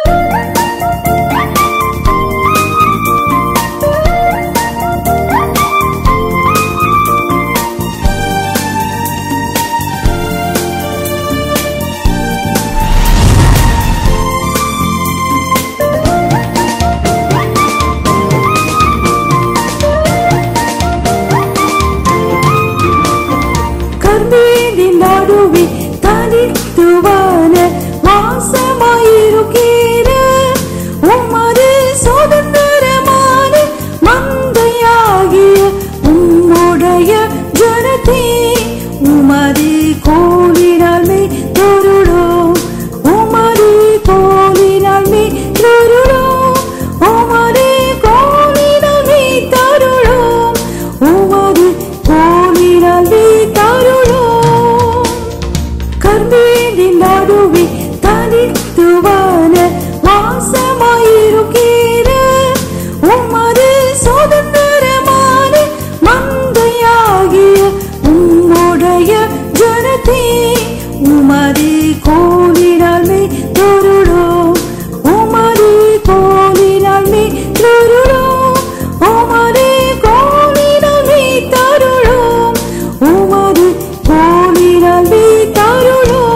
கர்மேலின் நடுவே தனித்துவான வாசமாயிருக்கிற உமது சுதந்திரமான மந்தையாகிய உம்முடைய ஜனத்தே உமது கோலினால் மே தொருளோம் உமது கோலினால் மே தொருளோம் உமது கோலினால் மே தருளோம் உமது கோலினால் மே தருளோம் கர்மேலின் நடுவே தனித்துவான வாசமாயிருக்கிற உமது சுதந்திரமான மந்தையாகிய உம்முடைய ஜனத்தே உமது கோலினால் மே தொருளோம் உமது கோலினால் மே தொருளோம் உமது கோலினால் மே தருளோம் உமது கோலினால் மே தருளோம்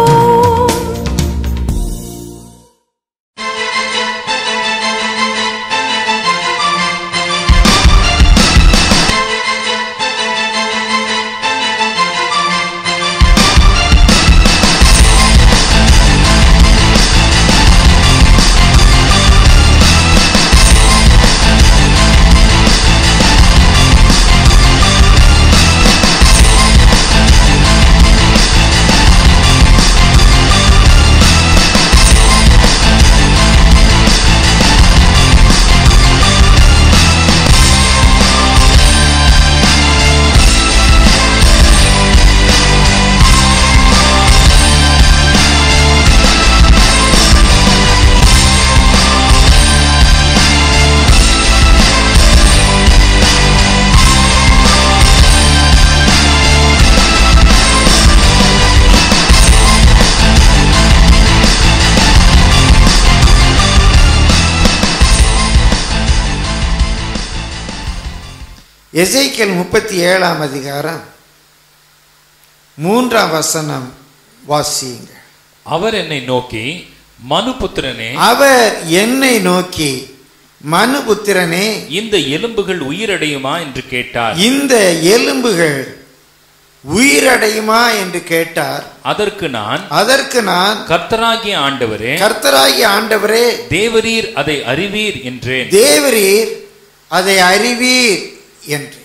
எசேக்கியல் முப்பத்தி ஏழாம் அதிகாரம் மூன்றாம் வசனம் வாசியுங்க அவர் என்னை நோக்கி மனுபுத்திரனே அவர் என்னை நோக்கி மனுபுத்திரனே இந்த எலும்புகள் உயிரடையுமா என்று கேட்டார் இந்த எலும்புகள் உயிரடையுமா என்று கேட்டார் அதற்கு நான் அதற்கு நான் கர்த்தராகிய ஆண்டவரே கர்த்தராகிய ஆண்டவரே தேவரீர் அதை அறிவீர் என்றேன் தேவரீர் அதை அறிவீர் என்று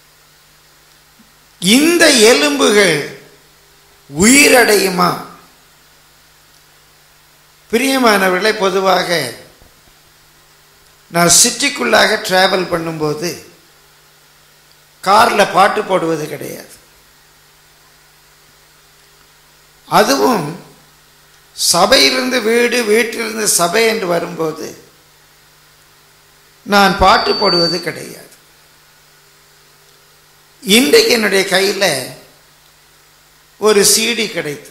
இந்த எலும்புகள் உயிரடையுமா பிரியமானவர்களை பொதுவாக நான் சிட்டிக்குள்ளாக டிராவல் பண்ணும்போது காரில் பாட்டு போடுவது கிடையாது அதுவும் சபையிலிருந்து வீடு வீட்டிலிருந்து சபை என்று வரும்போது நான் பாட்டு போடுவது கிடையாது இன்றைக்கு என்னுடைய கையில் ஒரு சிடி கிடைத்தது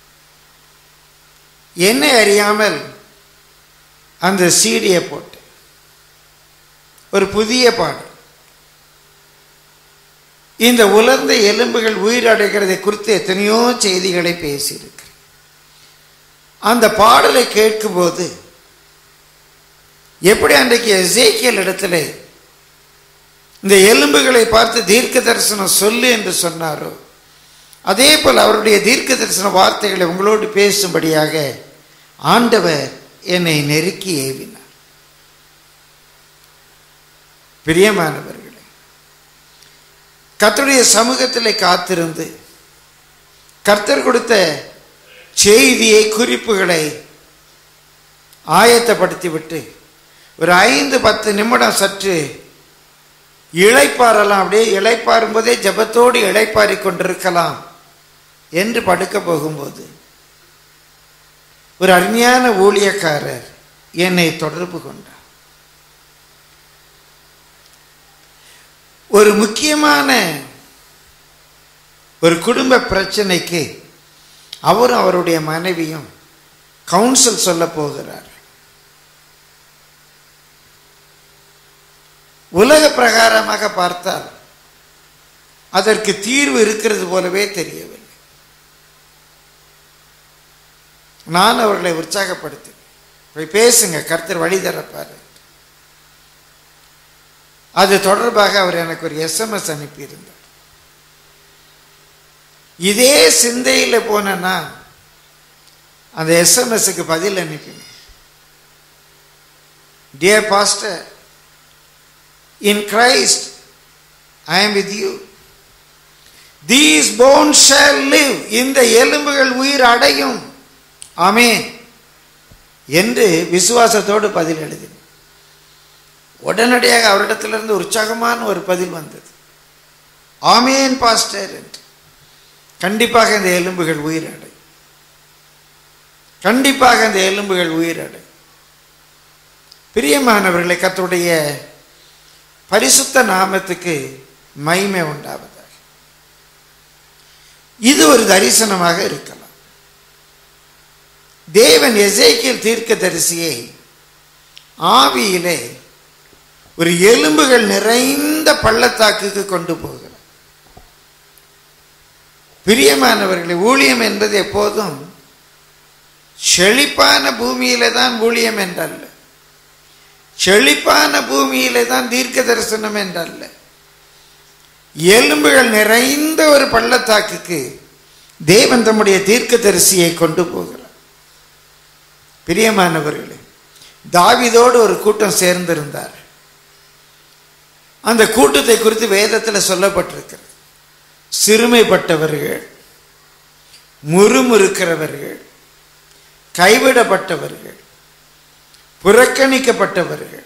என்னை அறியாமல் அந்த சீடியை போட்டேன் ஒரு புதிய பாடல் இந்த உலர்ந்த எலும்புகள் உயிரடைகிறதை குறித்து எத்தனையோ செய்திகளை பேசியிருக்கிறேன் அந்த பாடலை கேட்கும்போது எப்படி அன்றைக்கு எசேக்கியல் இடத்துல இந்த எலும்புகளை பார்த்து தீர்க்க தரிசனம் சொல்லு என்று சொன்னாரோ அதே போல் அவருடைய தீர்க்க தரிசன வார்த்தைகளை உங்களோடு பேசும்படியாக ஆண்டவர் என்னை நெருக்கி ஏவினார் பிரியமானவர்களே கர்த்தருடைய சமூகத்தில் காத்திருந்து கர்த்தர் கொடுத்த செய்தியை குறிப்புகளை ஆயத்தப்படுத்திவிட்டு ஒரு ஐந்து பத்து நிமிடம் சற்று இளைப்பாறலாம் அப்படியே இளைப்பாறும் போதே ஜபத்தோடு இளைப்பாரி கொண்டிருக்கலாம் என்று படுக்க போகும்போது ஒரு அருமையான ஊழியக்காரர் என்னை தொடர்பு கொண்டார் ஒரு முக்கியமான ஒரு குடும்ப பிரச்சனைக்கு அவரும் அவருடைய மனைவியும் கவுன்சில் சொல்ல போகிறார் உலக பிரகாரமாக பார்த்தால் அதற்கு தீர்வு இருக்கிறது போலவே தெரியவில்லை நான் அவர்களை உற்சாகப்படுத்தி போய் பேசுங்க கர்த்தர் வழி தரப்பாரு அது தொடர்பாக அவர் எனக்கு ஒரு எஸ்எம்எஸ் அனுப்பியிருந்தார் இதே சிந்தையில் போன நான் அந்த எஸ்எம்எஸ்க்கு பதில் அனுப்பினேன் dear pastor in Christ I am with you these bone shall live இந்த எலும்புகள் உயிர் அடையும் ஆமேன் என்று விசுவாசத்தோடு பதில் எழுதினேன் உடனடியாக அவரிடத்திலிருந்து உற்சாகமான ஒரு பதில் வந்தது ஆமேன் பாஸ்டர் என்று கண்டிப்பாக இந்த எலும்புகள் உயிரடை கண்டிப்பாக இந்த எலும்புகள் உயிரடை பிரியமானவர்களை கத்துடைய பரிசுத்த நாமத்துக்கு மகிமை உண்டாவதாக இது ஒரு தரிசனமாக இருக்கலாம் தேவன் எசேக்கியல் தீர்க்க தரிசியை ஆவியிலே ஒரு எலும்புகள் நிறைந்த பள்ளத்தாக்குக்கு கொண்டு போகிறார் பிரியமானவர்களை ஊழியம் என்பது எப்போதும் செழிப்பான பூமியில தான் ஊழியம் என்றல்ல செழிப்பான பூமியிலே தான் தீர்க்க தரிசனம் என்றல்ல எலும்புகள் நிறைந்த ஒரு பள்ளத்தாக்குக்கு தேவன் தம்முடைய தீர்க்க தரிசியை கொண்டு போகிறார் பிரியமானவர்களே தாவிதோடு ஒரு கூட்டம் சேர்ந்திருந்தார் அந்த கூட்டத்தை குறித்து வேதத்தில் சொல்லப்பட்டிருக்கிறது சிறுமைப்பட்டவர்கள் முறுமுறுக்கிறவர்கள் கைவிடப்பட்டவர்கள் புறக்கணிக்கப்பட்டவர்கள்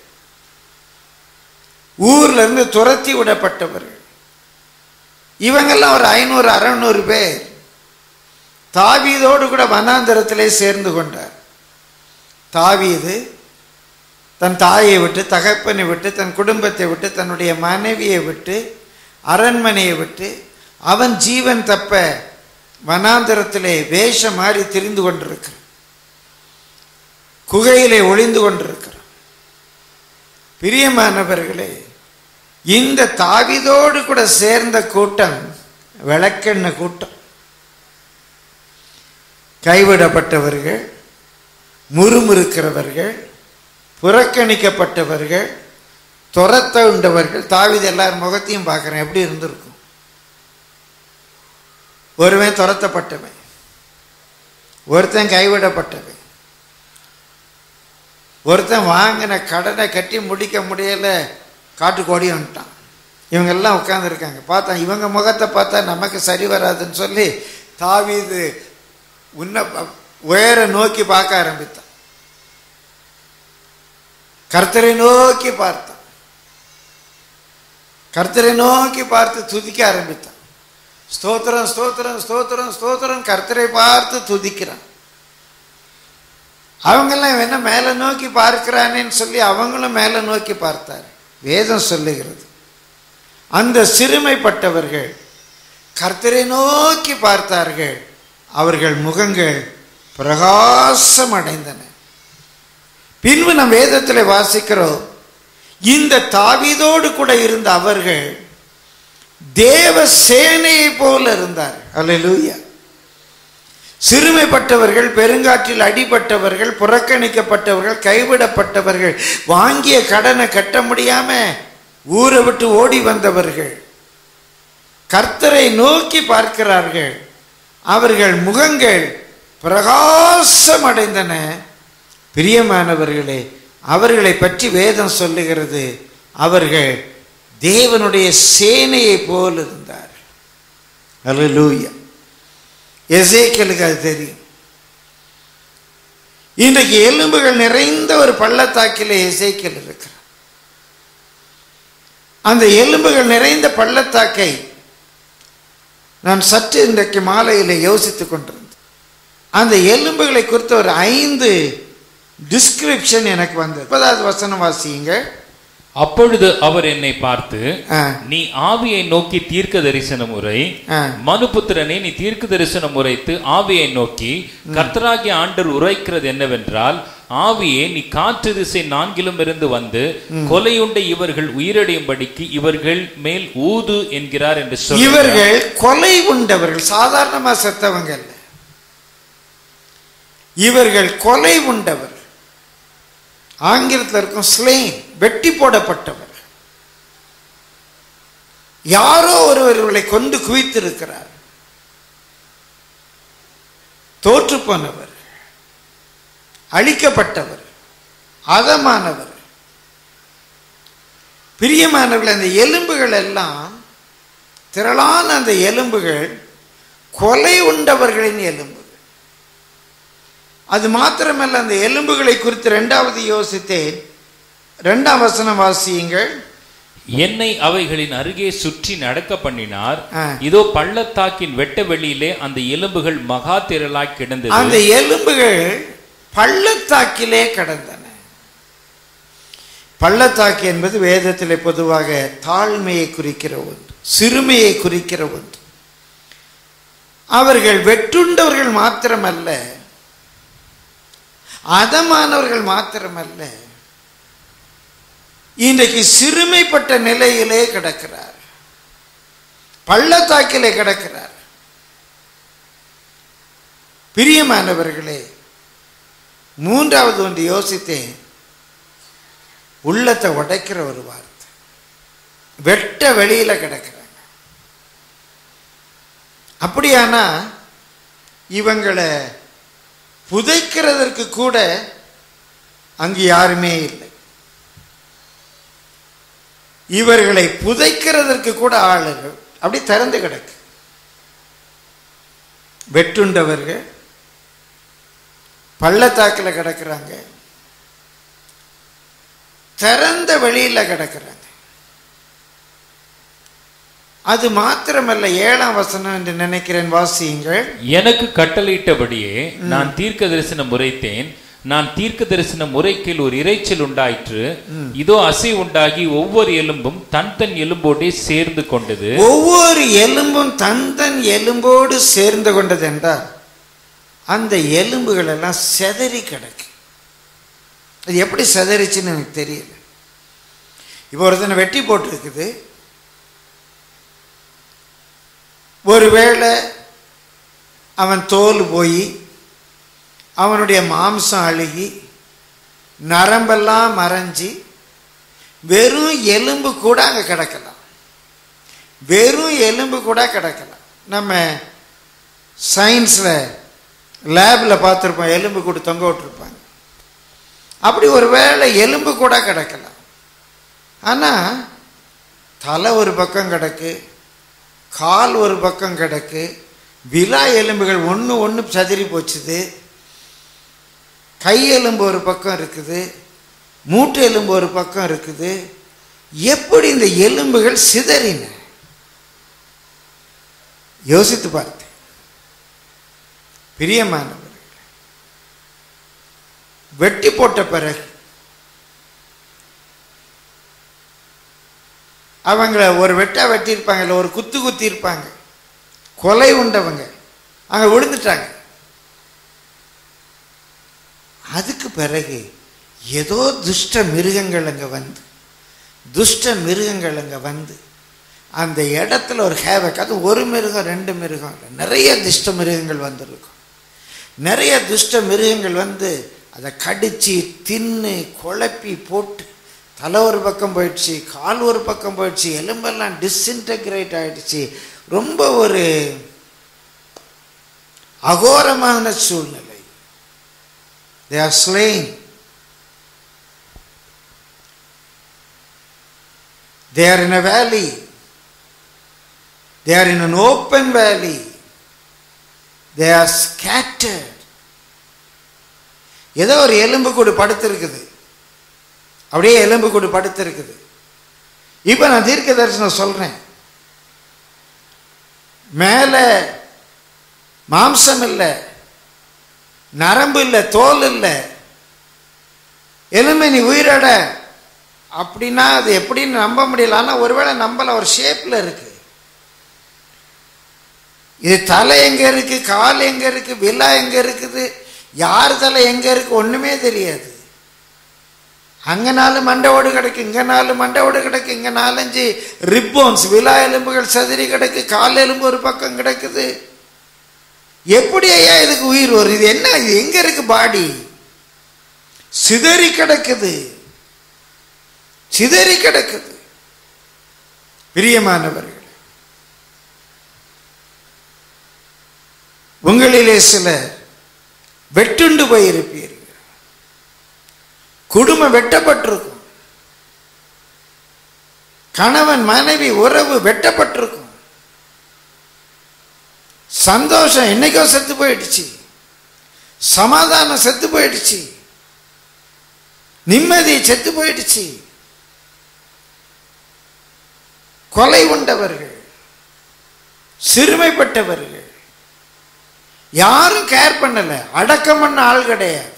ஊர்ல இருந்து துரத்தி விடப்பட்டவர்கள் இவங்கெல்லாம் ஒரு ஐநூறு அறநூறு பேர் தாவீதோடு கூட வனாந்தரத்திலே சேர்ந்து கொண்டார் தாவீது தன் தாயை விட்டு தகப்பனை விட்டு தன் குடும்பத்தை விட்டு தன்னுடைய மனைவியை விட்டு அரண்மனையை விட்டு அவன் ஜீவன் தப்ப வனாந்தரத்திலே வேஷம் மாறி திரிந்து கொண்டிருக்கிறான் குகையிலே ஒளிந்து கொண்டிருக்கிறான் பிரியமானவர்களே இந்த தாவிதோடு கூட சேர்ந்த கூட்டம் விளக்கெண்ண கூட்டம் கைவிடப்பட்டவர்கள் முறுமுறுக்கிறவர்கள் புறக்கணிக்கப்பட்டவர்கள் துரத்த உண்டவர்கள் தாவித எல்லார் முகத்தையும் பார்க்குறேன் எப்படி இருந்திருக்கும் ஒருவன் துரத்தப்பட்டவன் ஒருத்தன் கைவிடப்பட்டவன் ஒருத்தன் வாங்கின கடனை கட்டி முடிக்க முடியல காட்டுக்கோடி வந்துட்டான் இவங்க எல்லாம் உட்காந்துருக்காங்க பார்த்தா இவங்க முகத்தை பார்த்தா நமக்கு சரி வராதுன்னு சொல்லி தாவீது உன்ன உயர நோக்கி பார்க்க ஆரம்பித்தான் கர்த்தரை நோக்கி பார்த்தான் கர்த்தரை நோக்கி பார்த்து துதிக்க ஆரம்பித்தான் ஸ்தோத்திரம் ஸ்தோத்திரம் ஸ்தோத்திரம் ஸ்தோத்திரம் கர்த்தரை பார்த்து துதிக்கிறான் அவங்கெல்லாம் என்ன மேலே நோக்கி பார்க்கிறானேன்னு சொல்லி அவங்களும் மேலே நோக்கி பார்த்தார் வேதம் சொல்லுகிறது அந்த சிறுமைப்பட்டவர்கள் கர்த்தரை நோக்கி பார்த்தார்கள் அவர்கள் முகங்கள் பிரகாசம் அடைந்தன பின்பு நம் வேதத்தில் வாசிக்கிறோம் இந்த தாவிதோடு கூட இருந்த அவர்கள் தேவ சேனையை போல இருந்தார் அல்லேலூயா சிறுமைப்பட்டவர்கள் பெருங்காற்றில் அடிபட்டவர்கள் புறக்கணிக்கப்பட்டவர்கள் கைவிடப்பட்டவர்கள் வாங்கிய கடனை கட்ட முடியாம ஊரை விட்டு ஓடி வந்தவர்கள் கர்த்தரை நோக்கி பார்க்கிறார்கள் அவர்கள் முகங்கள் பிரகாசம் அடைந்தன பிரியமானவர்களே அவர்களை பற்றி வேதம் சொல்லுகிறது அவர்கள் தேவனுடைய சேனையை போல் இருந்தார் அல்லேலூயா எசேக்கியலுக்கு அது தெரியும் இன்றைக்கு எலும்புகள் நிறைந்த ஒரு பள்ளத்தாக்கிலே எசேக்கியல் இருக்கிறார் அந்த எலும்புகள் நிறைந்த பள்ளத்தாக்கை நான் சற்று இன்றைக்கு மாலையில் யோசித்துக் கொண்டிருந்தேன் அந்த எலும்புகளை குறித்த ஒரு ஐந்து டிஸ்கிரிப்ஷன் எனக்கு வந்தது முப்பதாவது வசனம் வாசியுங்க அப்பொழுது அவர் என்னை பார்த்து ஆ, நீ ஆவியை நோக்கி தீர்க்க தரிசனம் உரை ஆ. மனுபுத்திரனே நீ தீர்க்க தரிசனம் உரைத்து ஆவியை நோக்கி கர்த்தராகிய ஆண்டர் உரைக்கிறது என்னவென்றால் ஆவியே நீ காற்று திசை நான்கிலும் இருந்து வந்து கொலையுண்ட இவர்கள் உயிரடையும்படிக்கு இவர்கள் மேல் ஊது என்கிறார் என்று சொல்லி இவர்கள் கொலை உண்டவர்கள் சாதாரணமா செத்தவங்க அல்ல இவர்கள் கொலை உண்டவர் ஆங்கிலத்தில் இருக்கும் ஸ்லெயின் வெட்டி போடப்பட்டவர் யாரோ ஒருவர் இவர்களை கொண்டு குவித்திருக்கிறார் தோற்று போனவர் அழிக்கப்பட்டவர் அதமானவர் பிரியமானவர்கள் அந்த எலும்புகள் எல்லாம் திரளான அந்த எலும்புகள் கொலை உண்டவர்களின் எலும்புகள் அது மாத்திரமல்ல அந்த எலும்புகளை குறித்து இரண்டாவது யோசித்தேன் இரண்டாம் வசனம் வாசியுங்கள் என்னை அவைகளின் அருகே சுற்றி நடக்க பண்ணினார் ஆ. இதோ பள்ளத்தாக்கின் வெட்ட வெளியிலே அந்த எலும்புகள் மகா திரளாய் அந்த கிடந்தது எலும்புகள் பள்ளத்தாக்கிலே கடந்தன பள்ளத்தாக்கு என்பது வேதத்திலே பொதுவாக தாழ்மையை குறிக்கிற ஒன்று சிறுமையை குறிக்கிற ஒன்று அவர்கள் வெட்டுண்டவர்கள் மாத்திரமல்ல அதமானவர்கள் மாத்திரமல்ல இன்றைக்கு சிறுமைப்பட்ட நிலையிலே கிடக்கிறார் பள்ளத்தாக்கிலே கிடக்கிறார் பிரியமானவர்களே மூன்றாவது ஒன்று யோசித்தேன் உள்ளத்தை உடைக்கிற ஒரு வார்த்தை வெட்ட வெளியில கிடக்கிறாங்க அப்படியானா இவங்களை புதைக்கிறதற்கு கூட அங்கு யாருமே இல்லை இவர்களை புதைக்கிறதற்கு கூட ஆளுகள் அப்படி திறந்து கிடக்கு வெட்டுண்டவர்கள் பள்ளத்தாக்கில் கிடக்குறாங்க திறந்த வெளியில கிடக்குறாங்க அது மாத்திரமல்ல ஏழாம் வசனம் என்று நினைக்கிறேன் வாசியுங்கள் எனக்கு கட்டளையிட்டபடியே நான் தீர்க்க தரிசனம் உரைத்தேன் நான் தீர்க்க தரிசனம் உரைக்கில் ஒரு இரைச்சல் உண்டாயிற்று இதோ அசை உண்டாகி ஒவ்வொரு எலும்பும் தன் தன் எலும்போடே சேர்ந்து கொண்டது ஒவ்வொரு எலும்பும் தன் தன் எலும்போடு சேர்ந்து கொண்டது என்றால் அந்த எலும்புகள் எல்லாம் செதறி கிடக்கு அது எப்படி செதறிச்சுன்னு எனக்கு தெரியல இப்போ ஒருத்தனை வெட்டி போட்டிருக்குது ஒருவேளை அவன் தோல் போய் அவனுடைய மாம்சம் அழுகி நரம்பெல்லாம் மறைஞ்சி வெறும் எலும்பு கூட அங்கே கிடக்கலாம் வெறும் எலும்பு கூட கிடக்கலாம் நம்ம சயின்ஸில் லேபில் பார்த்துருப்போம் எலும்பு கூட தொங்க விட்டுருப்பாங்க அப்படி ஒரு வேளை எலும்பு கூட கிடக்கலாம் ஆனால் தலை ஒரு பக்கம் கிடக்கு கால் ஒரு பக்கம் கிடக்கு விலா எலும்புகள் ஒன்று ஒன்று சதுரி போச்சுது கை எலும்பு ஒரு பக்கம் இருக்குது மூட்டு எலும்பு ஒரு பக்கம் இருக்குது எப்படி இந்த எலும்புகள் சிதறின யோசித்து பார்த்தேன் பிரியமானவர்கள் வெட்டி போட்ட பிறகு அவங்கள ஒரு வெட்டா வெட்டியிருப்பாங்க இல்லை ஒரு குத்து குத்தி இருப்பாங்க கொலை உண்டவங்க அங்கே விழுந்துட்டாங்க அதுக்கு பிறகு ஏதோ துஷ்ட மிருகங்கள் அங்கே வந்து துஷ்ட மிருகங்கள் அங்கே வந்து அந்த இடத்துல ஒரு ஹேவக் அது ஒரு மிருகம் ரெண்டு மிருகம் இல்லை நிறைய துஷ்ட மிருகங்கள் வந்திருக்கும் நிறைய துஷ்ட மிருகங்கள் வந்து அதை கடிச்சு தின்னு குழப்பி போட்டு தலை ஒரு பக்கம் போயிடுச்சு கால் ஒரு பக்கம் போயிடுச்சு எலும்பெல்லாம் டிஸ்இன்டகிரேட் ஆயிடுச்சு ரொம்ப ஒரு அகோரமான சூழ்நிலை they are slaying they are in a valley they are in an open valley they R scattered ஏதோ ஒரு எலும்பு கூடு படுத்திருக்குது அப்படியே எலும்பு கூடு படுத்திருக்குது இப்போ நான் தீர்க்க தரிசனம் சொல்றேன் மேலே மாம்சம் இல்லை நரம்பு இல்லை தோல் இல்லை எலும்பு நீ உயிரட அப்படின்னா அது எப்படின்னு நம்ப முடியல ஆனால் ஒருவேளை நம்பல ஒரு ஷேப்பில் இருக்கு இது தலை எங்க இருக்கு கால் எங்க இருக்கு விலா எங்க இருக்குது யார் தலை எங்க இருக்கு ஒண்ணுமே தெரியாது அங்க நாலு மண்டை ஓடு கிடக்கு இங்க நாலு மண்டை ஓடு கிடக்கு இங்க நாலஞ்சு ரிப்போன்ஸ் விலா எலும்புகள் சதுரி கிடக்கு கால் எலும்பு ஒரு பக்கம் கிடக்குது எப்படி ஐயா இதுக்கு உயிர் வரும் இது என்ன இது எங்க இருக்கு பாடி சிதறி கிடக்குது சிதறி கிடக்குது பிரியமானவர்கள் உங்களிலே சிலர் வெட்டுண்டு போயிருப்பீர்கள் குடும்பம் வெட்டப்பட்டிருக்கும் கணவன் மனைவி உறவு வெட்டப்பட்டிருக்கும் சந்தோஷம் என்னைக்கோ செத்து போயிடுச்சு சமாதானம் செத்து போயிடுச்சு நிம்மதி செத்து போயிடுச்சு கொலை உண்டவர்கள் சிறுமைப்பட்டவர்கள் யாரும் கேர் பண்ணல அடக்கம் பண்ண ஆள் கிடையாது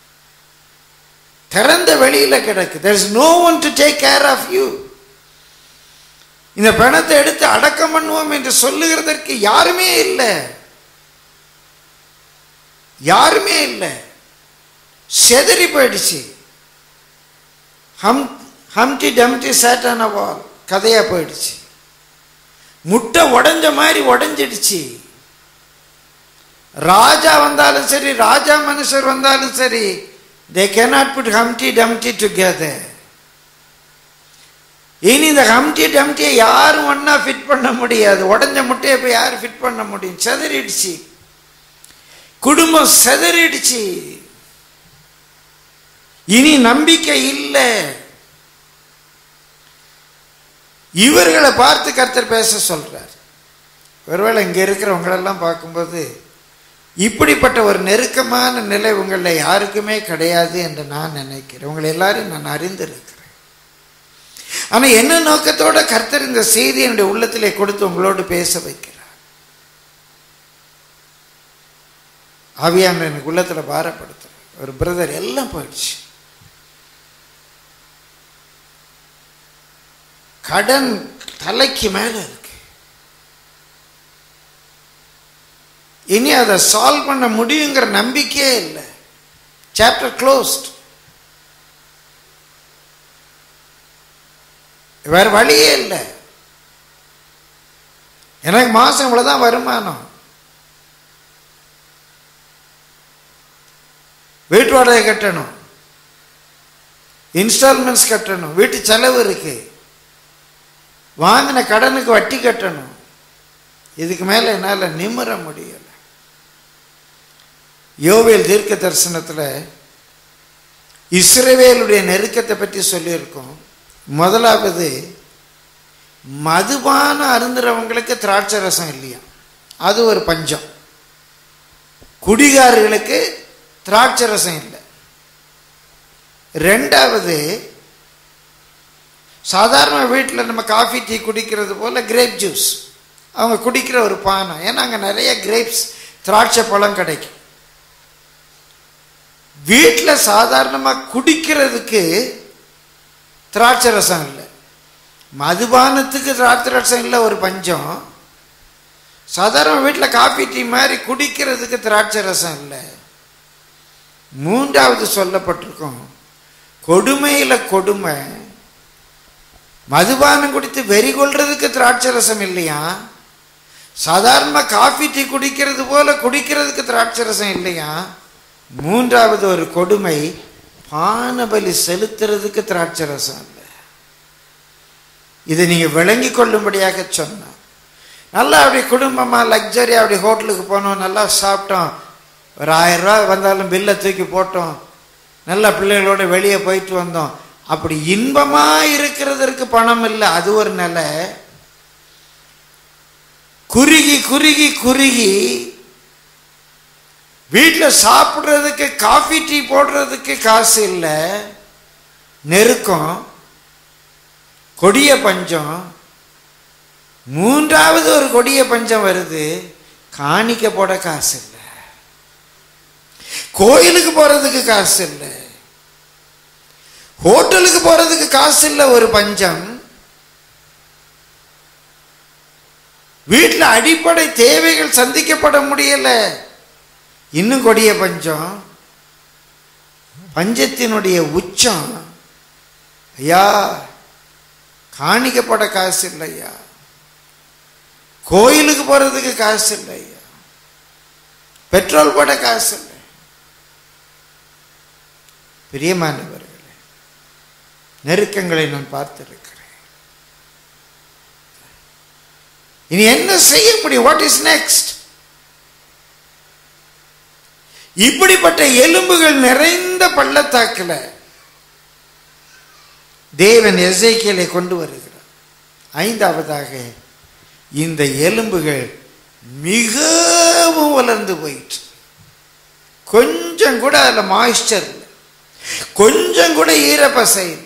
திறந்த வெளியில கிடக்கு there is no one to take care of you இந்த பணத்தை எடுத்து அடக்கம் பண்ணுவோம் என்று சொல்லுகிறதற்கு யாருமே இல்லை யாருமே இல்லை செதறி போயிடுச்சு ஹம் ஹம்டி டம்டி சேட்டான வால் கதையா போயிடுச்சு முட்டை உடைஞ்ச மாதிரி உடைஞ்சிடுச்சு ராஜா வந்தாலும் சரி ராஜா மனுஷர் வந்தாலும் சரி they cannot put humpty dumpty together இனி இந்த ஹம்டி டம்டியை யாரும் ஒண்ணா ஃபிட் பண்ண முடியாது உடஞ்ச முட்டையை போய் யார் ஃபிட் பண்ண முடியும் செதறிடுச்சு குடும்பம் செதறிடுச்சு இனி நம்பிக்கை இல்லை இவர்களை பார்த்து கர்த்தர் பேச சொல்றார் ஒருவேளை இங்க இருக்கிறவங்களெல்லாம் பார்க்கும்போது இப்படிப்பட்ட ஒரு நெருக்கமான நிலை உங்களில் யாருக்குமே கிடையாது என்று நான் நினைக்கிறேன் உங்களை எல்லாரும் நான் அறிந்திருக்கிறேன் ஆனா என்ன நோக்கத்தோட கர்த்தர் இந்த செய்தி என்னுடைய உள்ளத்திலே கொடுத்து உங்களோடு பேச வைக்கிறார் ஆவியான எனக்கு உள்ளத்துல பாரப்படுத்துற ஒரு பிரதர் எல்லாம் போயிடுச்சு கடன் தலைக்கு மேல இருக்கு இனி அதை சால்வ் பண்ண முடியுங்கிற நம்பிக்கையே இல்லை சாப்டர் க்ளோஸ்ட் வேற வழியே இல்லை எனக்கு மாசம் இவ்வளவுதான் வருமானம் வீட்டு வாடகை கட்டணும் இன்ஸ்டால்மெண்ட்ஸ் கட்டணும் வீட்டு செலவு இருக்கு வாங்கின கடனுக்கு வட்டி கட்டணும் இதுக்கு மேல என்னால நிமிர முடியல யோவேல் தீர்க்க தரிசனத்துல இஸ்ரவேலுடைய நெருக்கத்தை பற்றி சொல்லியிருக்கோம் முதலாவது மதுபானம் அருந்துறவங்களுக்கு திராட்சை ரசம் இல்லையா அது ஒரு பஞ்சம் குடிகாரர்களுக்கு திராட்சை ரசம் இல்லை ரெண்டாவது சாதாரண வீட்டில் நம்ம காஃபி டீ குடிக்கிறது போல கிரேப் ஜூஸ் அவங்க குடிக்கிற ஒரு பானம் ஏன்னா அங்கே நிறைய கிரேப்ஸ் திராட்சை பழம் கிடைக்கும் வீட்டில் சாதாரணமாக குடிக்கிறதுக்கு திராட்சை ரசம் இல்லை மதுபானத்துக்கு திராட்சை ரசம் இல்லை ஒரு பஞ்சம் சாதாரண வீட்டில் காஃபி டீ மாதிரி குடிக்கிறதுக்கு திராட்சை ரசம் இல்லை மூன்றாவது சொல்லப்பட்டிருக்கும் கொடுமையில் கொடுமை மதுபானம் குடித்து வெறி கொள்றதுக்கு திராட்சை ரசம் இல்லையா சாதாரண காஃபி டீ குடிக்கிறது போல குடிக்கிறதுக்கு திராட்சை ரசம் இல்லையா மூன்றாவது ஒரு கொடுமை பானபலி செலுத்துறதுக்கு திராட்சை ரசம் இல்லை இதை நீங்க விளங்கி கொள்ளும்படியாக சொன்னேன் நல்லா அப்படி குடும்பமா லக்ஸரியா அப்படி ஹோட்டலுக்கு போனோம் நல்லா சாப்பிட்டோம் ஒரு ஆயிரம் ரூபாய் வந்தாலும் பில்லை தூக்கி போட்டோம் நல்லா பிள்ளைகளோட வெளியே போயிட்டு வந்தோம் அப்படி இன்பமா இருக்கிறதற்கு பணம் இல்லை அது ஒரு நிலை குறுகி குறுகி குறுகி வீட்டில் சாப்பிட்றதுக்கு காஃபி டீ போடுறதுக்கு காசு இல்லை நெருக்கம் கொடிய பஞ்சம் மூன்றாவது ஒரு கொடிய பஞ்சம் வருது காணிக்க போட காசு இல்லை கோயிலுக்கு போறதுக்கு காசு இல்லை ஹோட்டலுக்கு போறதுக்கு காசு இல்லை ஒரு பஞ்சம் வீட்டில் அடிப்படை தேவைகள் சந்திக்கப்பட முடியல இன்னும் கொடிய பஞ்சம் பஞ்சத்தினுடைய உச்சம் ஐயா காணிக்கப்பட காசு இல்லையா கோயிலுக்கு போறதுக்கு காசு இல்லையா பெட்ரோல் போட காசு இல்லை பிரியமானவர்களே நெருக்கங்களை நான் பார்த்திருக்கிறேன் இனி என்ன செய்ய முடியும் வாட் இஸ் நெக்ஸ்ட் இப்படிப்பட்ட எலும்புகள் நிறைந்த பள்ளத்தாக்கில் தேவன் எசேக்கியலை கொண்டு வருகிறார் ஐந்தாவதாக இந்த எலும்புகள் மிகவும் வளர்ந்து போயிற்று கொஞ்சம் கூட அதில் மாய்ஸ்டர் இல்லை கொஞ்சம் கூட ஈரப்பசை இல்லை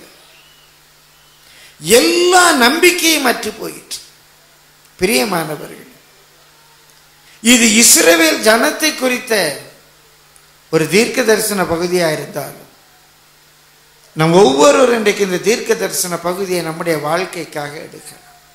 எல்லா நம்பிக்கையும் அற்று போயிற்று பிரியமானவர்கள் இது இஸ்ரவேல் ஜனத்தை குறித்த ஒரு தீர்க்க தரிசன பகுதியாக இருந்தாலும் நம் ஒவ்வொருவரும் இன்றைக்கு இந்த தீர்க்க தரிசன பகுதியை நம்முடைய வாழ்க்கைக்காக எடுக்கலாம்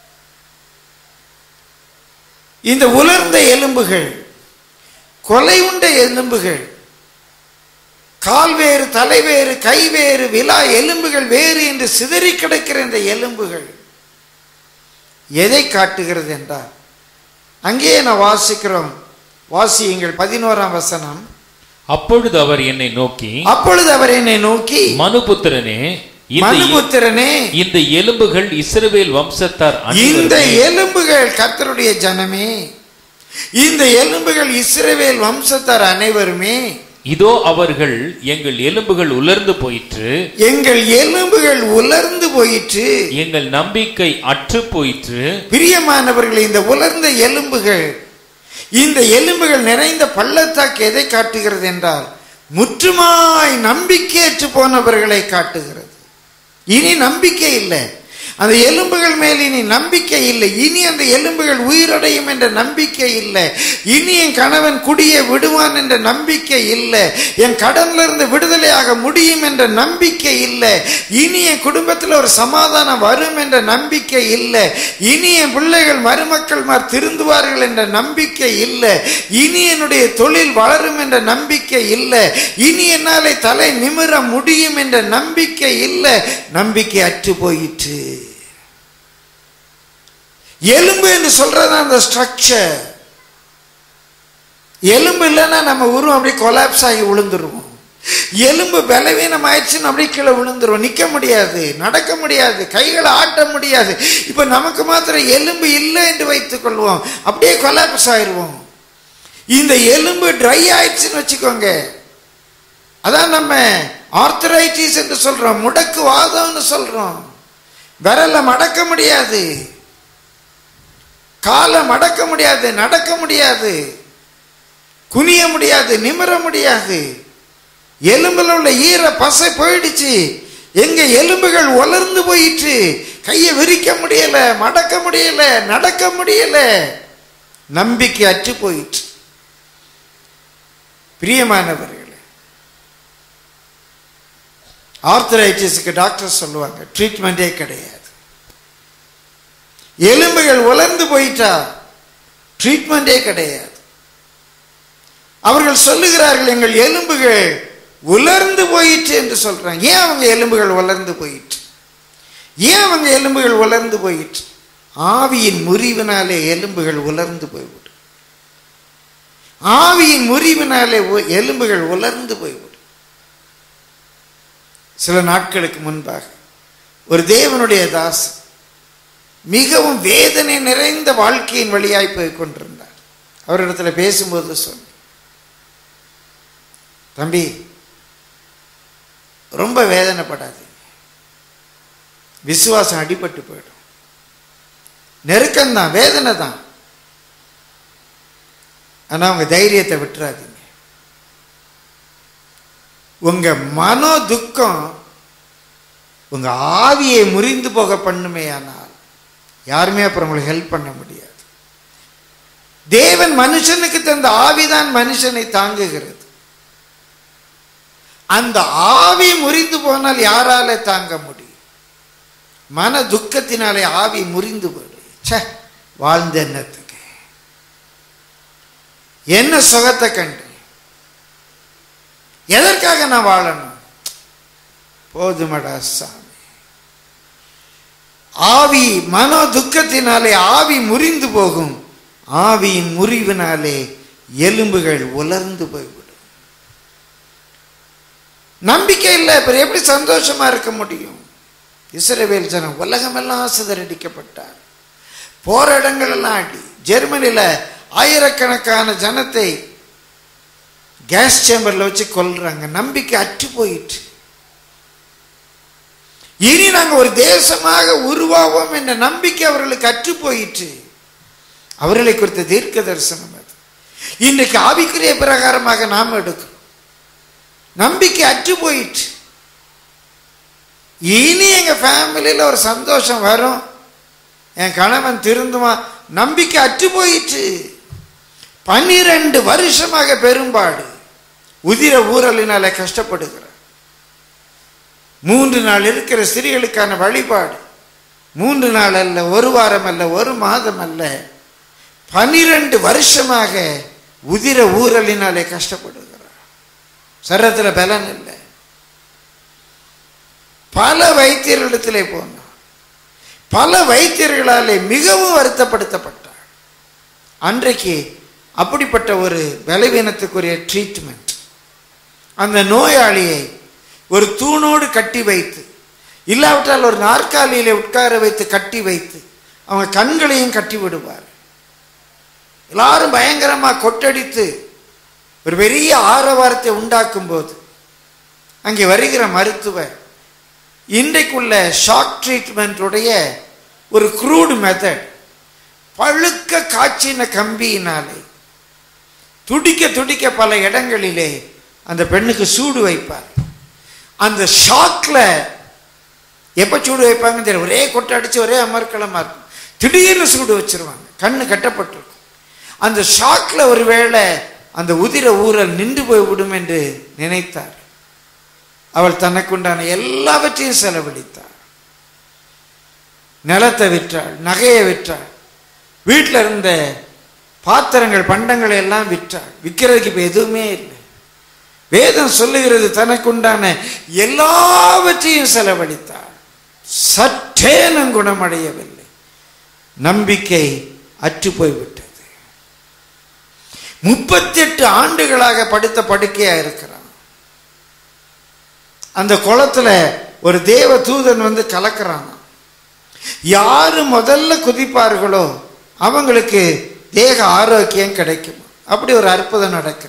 இந்த உலர்ந்த எலும்புகள் கொலை உண்ட எலும்புகள் கால் வேறு தலை வேறு கை வேறு விழா எலும்புகள் வேறு என்று சிதறி கிடக்கிற இந்த எலும்புகள் எதை காட்டுகிறது என்றால் அங்கேயே நான் வாசிக்கிறோம் வாசியுங்கள் பதினோராம் வசனம் அப்பொழுது அவர் என்னை நோக்கி அப்பொழுது அவர் என்னை நோக்கி மனுபுத்திரனே இந்த மனுபுத்திரனே இந்த எலும்புகள் இஸ்ரவேல் வம்சத்தார் இந்த அனைவருமே எலும்புகள் கர்த்தருடைய ஜனமே இந்த எலும்புகள் இஸ்ரவேல் வம்சத்தார் அனைவருமே இதோ அவர்கள் எங்கள் எலும்புகள் உலர்ந்து போயிற்று எங்கள் எலும்புகள் உலர்ந்து போயிற்று எங்கள் நம்பிக்கை அற்று போயிற்று பிரியமானவர்களே இந்த உலர்ந்த எலும்புகள் இந்த எலும்புகள் நிறைந்த பள்ளத்தாக்கு எதை காட்டுகிறது என்றால் முற்றுமாய் நம்பிக்கையற்று போனவர்களை காட்டுகிறது இனி நம்பிக்கை இல்லை அந்த எலும்புகள் மேல் இனி நம்பிக்கை இல்லை இனி அந்த எலும்புகள் உயிரடையும் என்ற நம்பிக்கை இல்லை இனி என் கணவன் குடியை விடுவான் என்ற நம்பிக்கை இல்லை என் கடன்ல இருந்து விடுதலையாக முடியும் என்ற நம்பிக்கை இல்லை இனி என் குடும்பத்தில் ஒரு சமாதானம் வரும் என்ற நம்பிக்கை இல்லை இனி என் பிள்ளைகள் மருமக்கள்மார் திருந்துவார்கள் என்ற நம்பிக்கை இல்லை இனி என்னுடைய தொழில் வளரும் என்ற நம்பிக்கை இல்லை இனி என்னாலே தலை நிமிர முடியும் என்ற நம்பிக்கை இல்லை நம்பிக்கை அற்று போயிற்று எலும்பு என்று சொல்றது அந்த ஸ்ட்ரக்சர் எலும்பு இல்லைன்னா நம்ம உருவம் அப்படியே கொலாப்ஸ் ஆகி விழுந்துருவோம் எலும்பு பலவீனம் ஆயிடுச்சுன்னு அப்படியே கீழே விழுந்துரும் நிற்க முடியாது நடக்க முடியாது கைகளை ஆட்ட முடியாது இப்போ நமக்கு மாத்திரம் எலும்பு இல்லை என்று வைத்துக் கொள்வோம் அப்படியே கொலாப்ஸ் ஆயிடுவோம் இந்த எலும்பு ட்ரை ஆயிடுச்சுன்னு வச்சுக்கோங்க அதான் நம்ம ஆர்த்தரைட்டிஸ் என்று சொல்றோம் முடக்கு வாதம்னு சொல்றோம் விரல மடக்க முடியாது காலை மடக்க முடியாது நடக்க முடியாது குனிய முடியாது நிமிர முடியாது எலும்புல உள்ள ஈர பசை போயிடுச்சு எங்க எலும்புகள் உலர்ந்து போயிற்று கையை விரிக்க முடியல மடக்க முடியல நடக்க முடியல நம்பிக்கை அற்று போயிற்று பிரியமானவர்களே ஆர்த்தரைட்டிஸுக்கு டாக்டர் சொல்லுவாங்க ட்ரீட்மெண்ட்டே கிடையாது எலும்புகள் உலர்ந்து போயிட்டா ட்ரீட்மெண்ட்டே கிடையாது அவர்கள் சொல்லுகிறார்கள் எங்கள் எலும்புகள் உலர்ந்து போயிற்று என்று சொல்றாங்க ஏன் அவங்க எலும்புகள் உலர்ந்து போயிற்று ஏன் அவங்க எலும்புகள் உலர்ந்து போயிற்று ஆவியின் முறிவினாலே எலும்புகள் உலர்ந்து போய்விடும் ஆவியின் முறிவினாலே உ- எலும்புகள் உலர்ந்து போய்விடும் சில நாட்களுக்கு முன்பாக ஒரு தேவனுடைய தாசன் மிகவும் வேதனை நிறைந்த வாழ்க்கையின் வழியாய் போய் கொண்டிருந்தார் அவரிடத்துல பேசும்போது சொன்ன தம்பி ரொம்ப வேதனைப்படாதீங்க விசுவாசம் அடிபட்டு போயிடும் நெருக்கம்தான் வேதனை தான் ஆனா உங்க தைரியத்தை விட்டுறாதீங்க உங்க மனோ துக்கம் உங்க ஆவியை முறிந்து போக பண்ணுமே ஆனால் யாருமே அப்புறம் உங்களுக்கு ஹெல்ப் பண்ண முடியாது தேவன் மனுஷனுக்கு தந்த ஆவிதான் மனுஷனை தாங்குகிறது அந்த ஆவி முறிந்து போனால் யாரால தாங்க முடியும் மன துக்கத்தினாலே ஆவி முறிந்து போயிடும் ச்சே வாழ்ந்த எண்ணத்துக்கு என்ன சுகத்தை கண்டு எதற்காக நான் வாழணும் போதுமடா சாமி ஆவி மனோ துக்கத்தினாலே ஆவி முறிந்து போகும் ஆவியின் முறிவினாலே எலும்புகள் உலர்ந்து போய்விடும் நம்பிக்கை இல்லை அப்புறம் எப்படி சந்தோஷமா இருக்க முடியும் இஸ்ரவேல் ஜனம் உலகமெல்லாம் சிதறடிக்கப்பட்டார் போற இடங்கள் எல்லாம் அடி ஜெர்மனியில ஆயிரக்கணக்கான ஜனத்தை கேஸ் சேம்பர்ல வச்சு கொல்றாங்க நம்பிக்கை அற்று போயிட்டு இனி நாங்க ஒரு தேசமாக உருவாவோம் என்ற நம்பிக்கை அவர்களுக்கு அற்று போயிற்று அவர்களை குறித்த தீர்க்க தரிசனம் அது இன்றைக்கு ஆவிக்குரிய பிரகாரமாக நாம் எடுக்கிறோம் நம்பிக்கை அற்று போயிற்று இனி எங்க ஃபேமிலியில ஒரு சந்தோஷம் வரும் என் கணவன் திருந்துவான் நம்பிக்கை அற்று போயிற்று பன்னிரண்டு வருஷமாக பெரும்பாடு உதிர ஊரலினால கஷ்டப்படுகிறார் மூன்று நாள் இருக்கிற ஸ்திரீகளுக்கான வழிபாடு மூன்று நாள் அல்ல ஒரு வாரம் அல்ல ஒரு மாதம் அல்ல பனிரெண்டு வருஷமாக உதிர ஊரலினாலே கஷ்டப்படுகிறார் சரத்தில் பலன் இல்லை பல வைத்தியர்களிடத்திலே போனார் பல வைத்தியர்களாலே மிகவும் வருத்தப்படுத்தப்பட்டார் அன்றைக்கு அப்படிப்பட்ட ஒரு பலவீனத்துக்குரிய ட்ரீட்மெண்ட் அந்த நோயாளியை ஒரு தூணோடு கட்டி வைத்து இல்லாவிட்டால் ஒரு நாற்காலியிலே உட்கார வைத்து கட்டி வைத்து அவங்க கண்களையும் கட்டி விடுவார் எல்லாரும் பயங்கரமா கொட்டடித்து ஒரு பெரிய ஆரவாரத்தை உண்டாக்கும் போது அங்கே வருகிற மருத்துவர் இன்றைக்குள்ள ஷாக் ட்ரீட்மெண்ட்டுடைய ஒரு க்ரூடு மெத்தட் பழுக்க காய்ச்சின கம்பியினாலே துடிக்க துடிக்க பல இடங்களிலே அந்த பெண்ணுக்கு சூடு வைப்பார் அந்த ஷாக்ல எப்ப சூடு வைப்பாங்கன்னு தெரியும் ஒரே கொட்டை அடிச்சு ஒரே அமர்க்களமா இருக்கும் திடீர்னு சூடு வச்சிருவாங்க கண்ணு கட்டப்பட்டிருக்கும் அந்த ஷாக்ல ஒருவேளை அந்த உதிர ஊரல் நின்று போய் விடும் என்று நினைத்தார் அவள் தனக்குண்டான எல்லாவற்றையும் செலவழித்தார் நிலத்தை விற்றாள் நகையை விற்றாள் வீட்டில் இருந்த பாத்திரங்கள் பண்டங்களை எல்லாம் விற்றாள் விற்கிறதுக்கு இப்போ எதுவுமே இல்லை வேதம் சொல்லுகிறது தனக்குண்டான எல்லாவற்றையும் செலவழித்தாள் சற்றேனும் குணமடையவில்லை நம்பிக்கை அற்று போய்விட்டது முப்பத்தெட்டு ஆண்டுகளாக படுத்த படுக்கையா இருக்கிறான் அந்த குளத்துல ஒரு தேவ தூதன் வந்து கலக்கிறான் யாரு முதல்ல குதிப்பார்களோ அவங்களுக்கு தேக ஆரோக்கியம் கிடைக்கும் அப்படி ஒரு அற்புதம் நடக்கிறது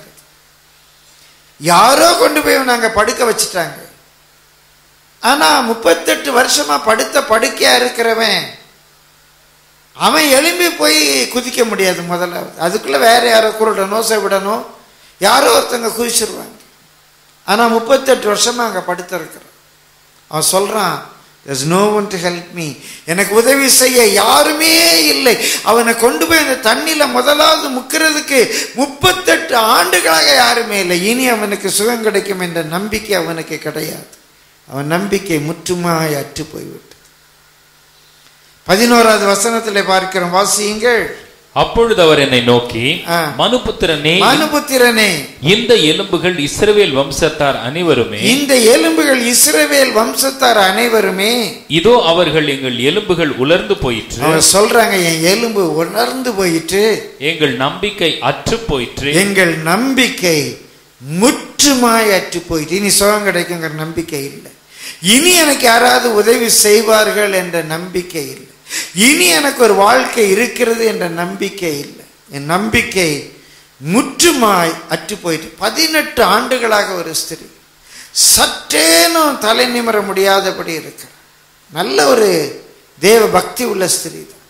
யாரோ கொண்டு போய் நாங்க படுக்க வச்சுட்டாங்க ஆனா முப்பத்தெட்டு வருஷமா படுத்த படுக்கையா இருக்கிறவன் அவன் எழும்பி போய் குதிக்க முடியாது முதல்ல அதுக்குள்ள வேற யாரோ குருடனோ செவிடனோ யாரோ ஒருத்தங்க குதிச்சிருவாங்க ஆனா முப்பத்தெட்டு வருஷமா அங்க படுத்திருக்கிறான் அவன் சொல்றான் there's no one to help me எனக்கு உதவி செய்ய யாருமே இல்லை அவனை கொண்டு போய் அந்த தண்ணியில முதலாவது முக்கிறதுக்கு முப்பத்தெட்டு ஆண்டுகளாக யாருமே இல்லை இனி அவனுக்கு சுகம் கிடைக்கும் என்ற நம்பிக்கை அவனுக்கு கிடையாது அவன் நம்பிக்கை முற்றுமாய் அற்று போய்விட்டது பதினோராவது வசனத்திலே பார்க்கிறோம் வாசியுங்கள் அப்பொழுது அவர் என்னை நோக்கி ஆ. மனுபுத்திரனே மனுபுத்திரனே இந்த எலும்புகள் இஸ்ரவேல் வம்சத்தார் அனைவருமே இந்த எலும்புகள் இஸ்ரவேல் வம்சத்தார் அனைவருமே இதோ அவர்கள் எங்கள் எலும்புகள் உலர்ந்து போயிற்று அவங்க சொல்றாங்க என் எலும்பு உணர்ந்து போயிட்டு எங்கள் நம்பிக்கை அற்று போயிற்று எங்கள் நம்பிக்கை முற்றுமாய் அற்று போயிட்டு இனி சுகம் கிடைக்குங்கிற நம்பிக்கை இல்லை இனி எனக்கு யாராவது உதவி செய்வார்கள் என்ற நம்பிக்கை இல்லை இனி எனக்கு ஒரு வாழ்க்கை இருக்கிறது என்ற நம்பிக்கை இல்லை என் நம்பிக்கை முற்றுமாய் அற்று போயிட்டு பதினெட்டு ஆண்டுகளாக ஒரு ஸ்திரீ சற்றேனும் தலை நிமிர முடியாதபடி இருக்கிறார் நல்ல ஒரு தேவ பக்தி உள்ள ஸ்திரீ தான்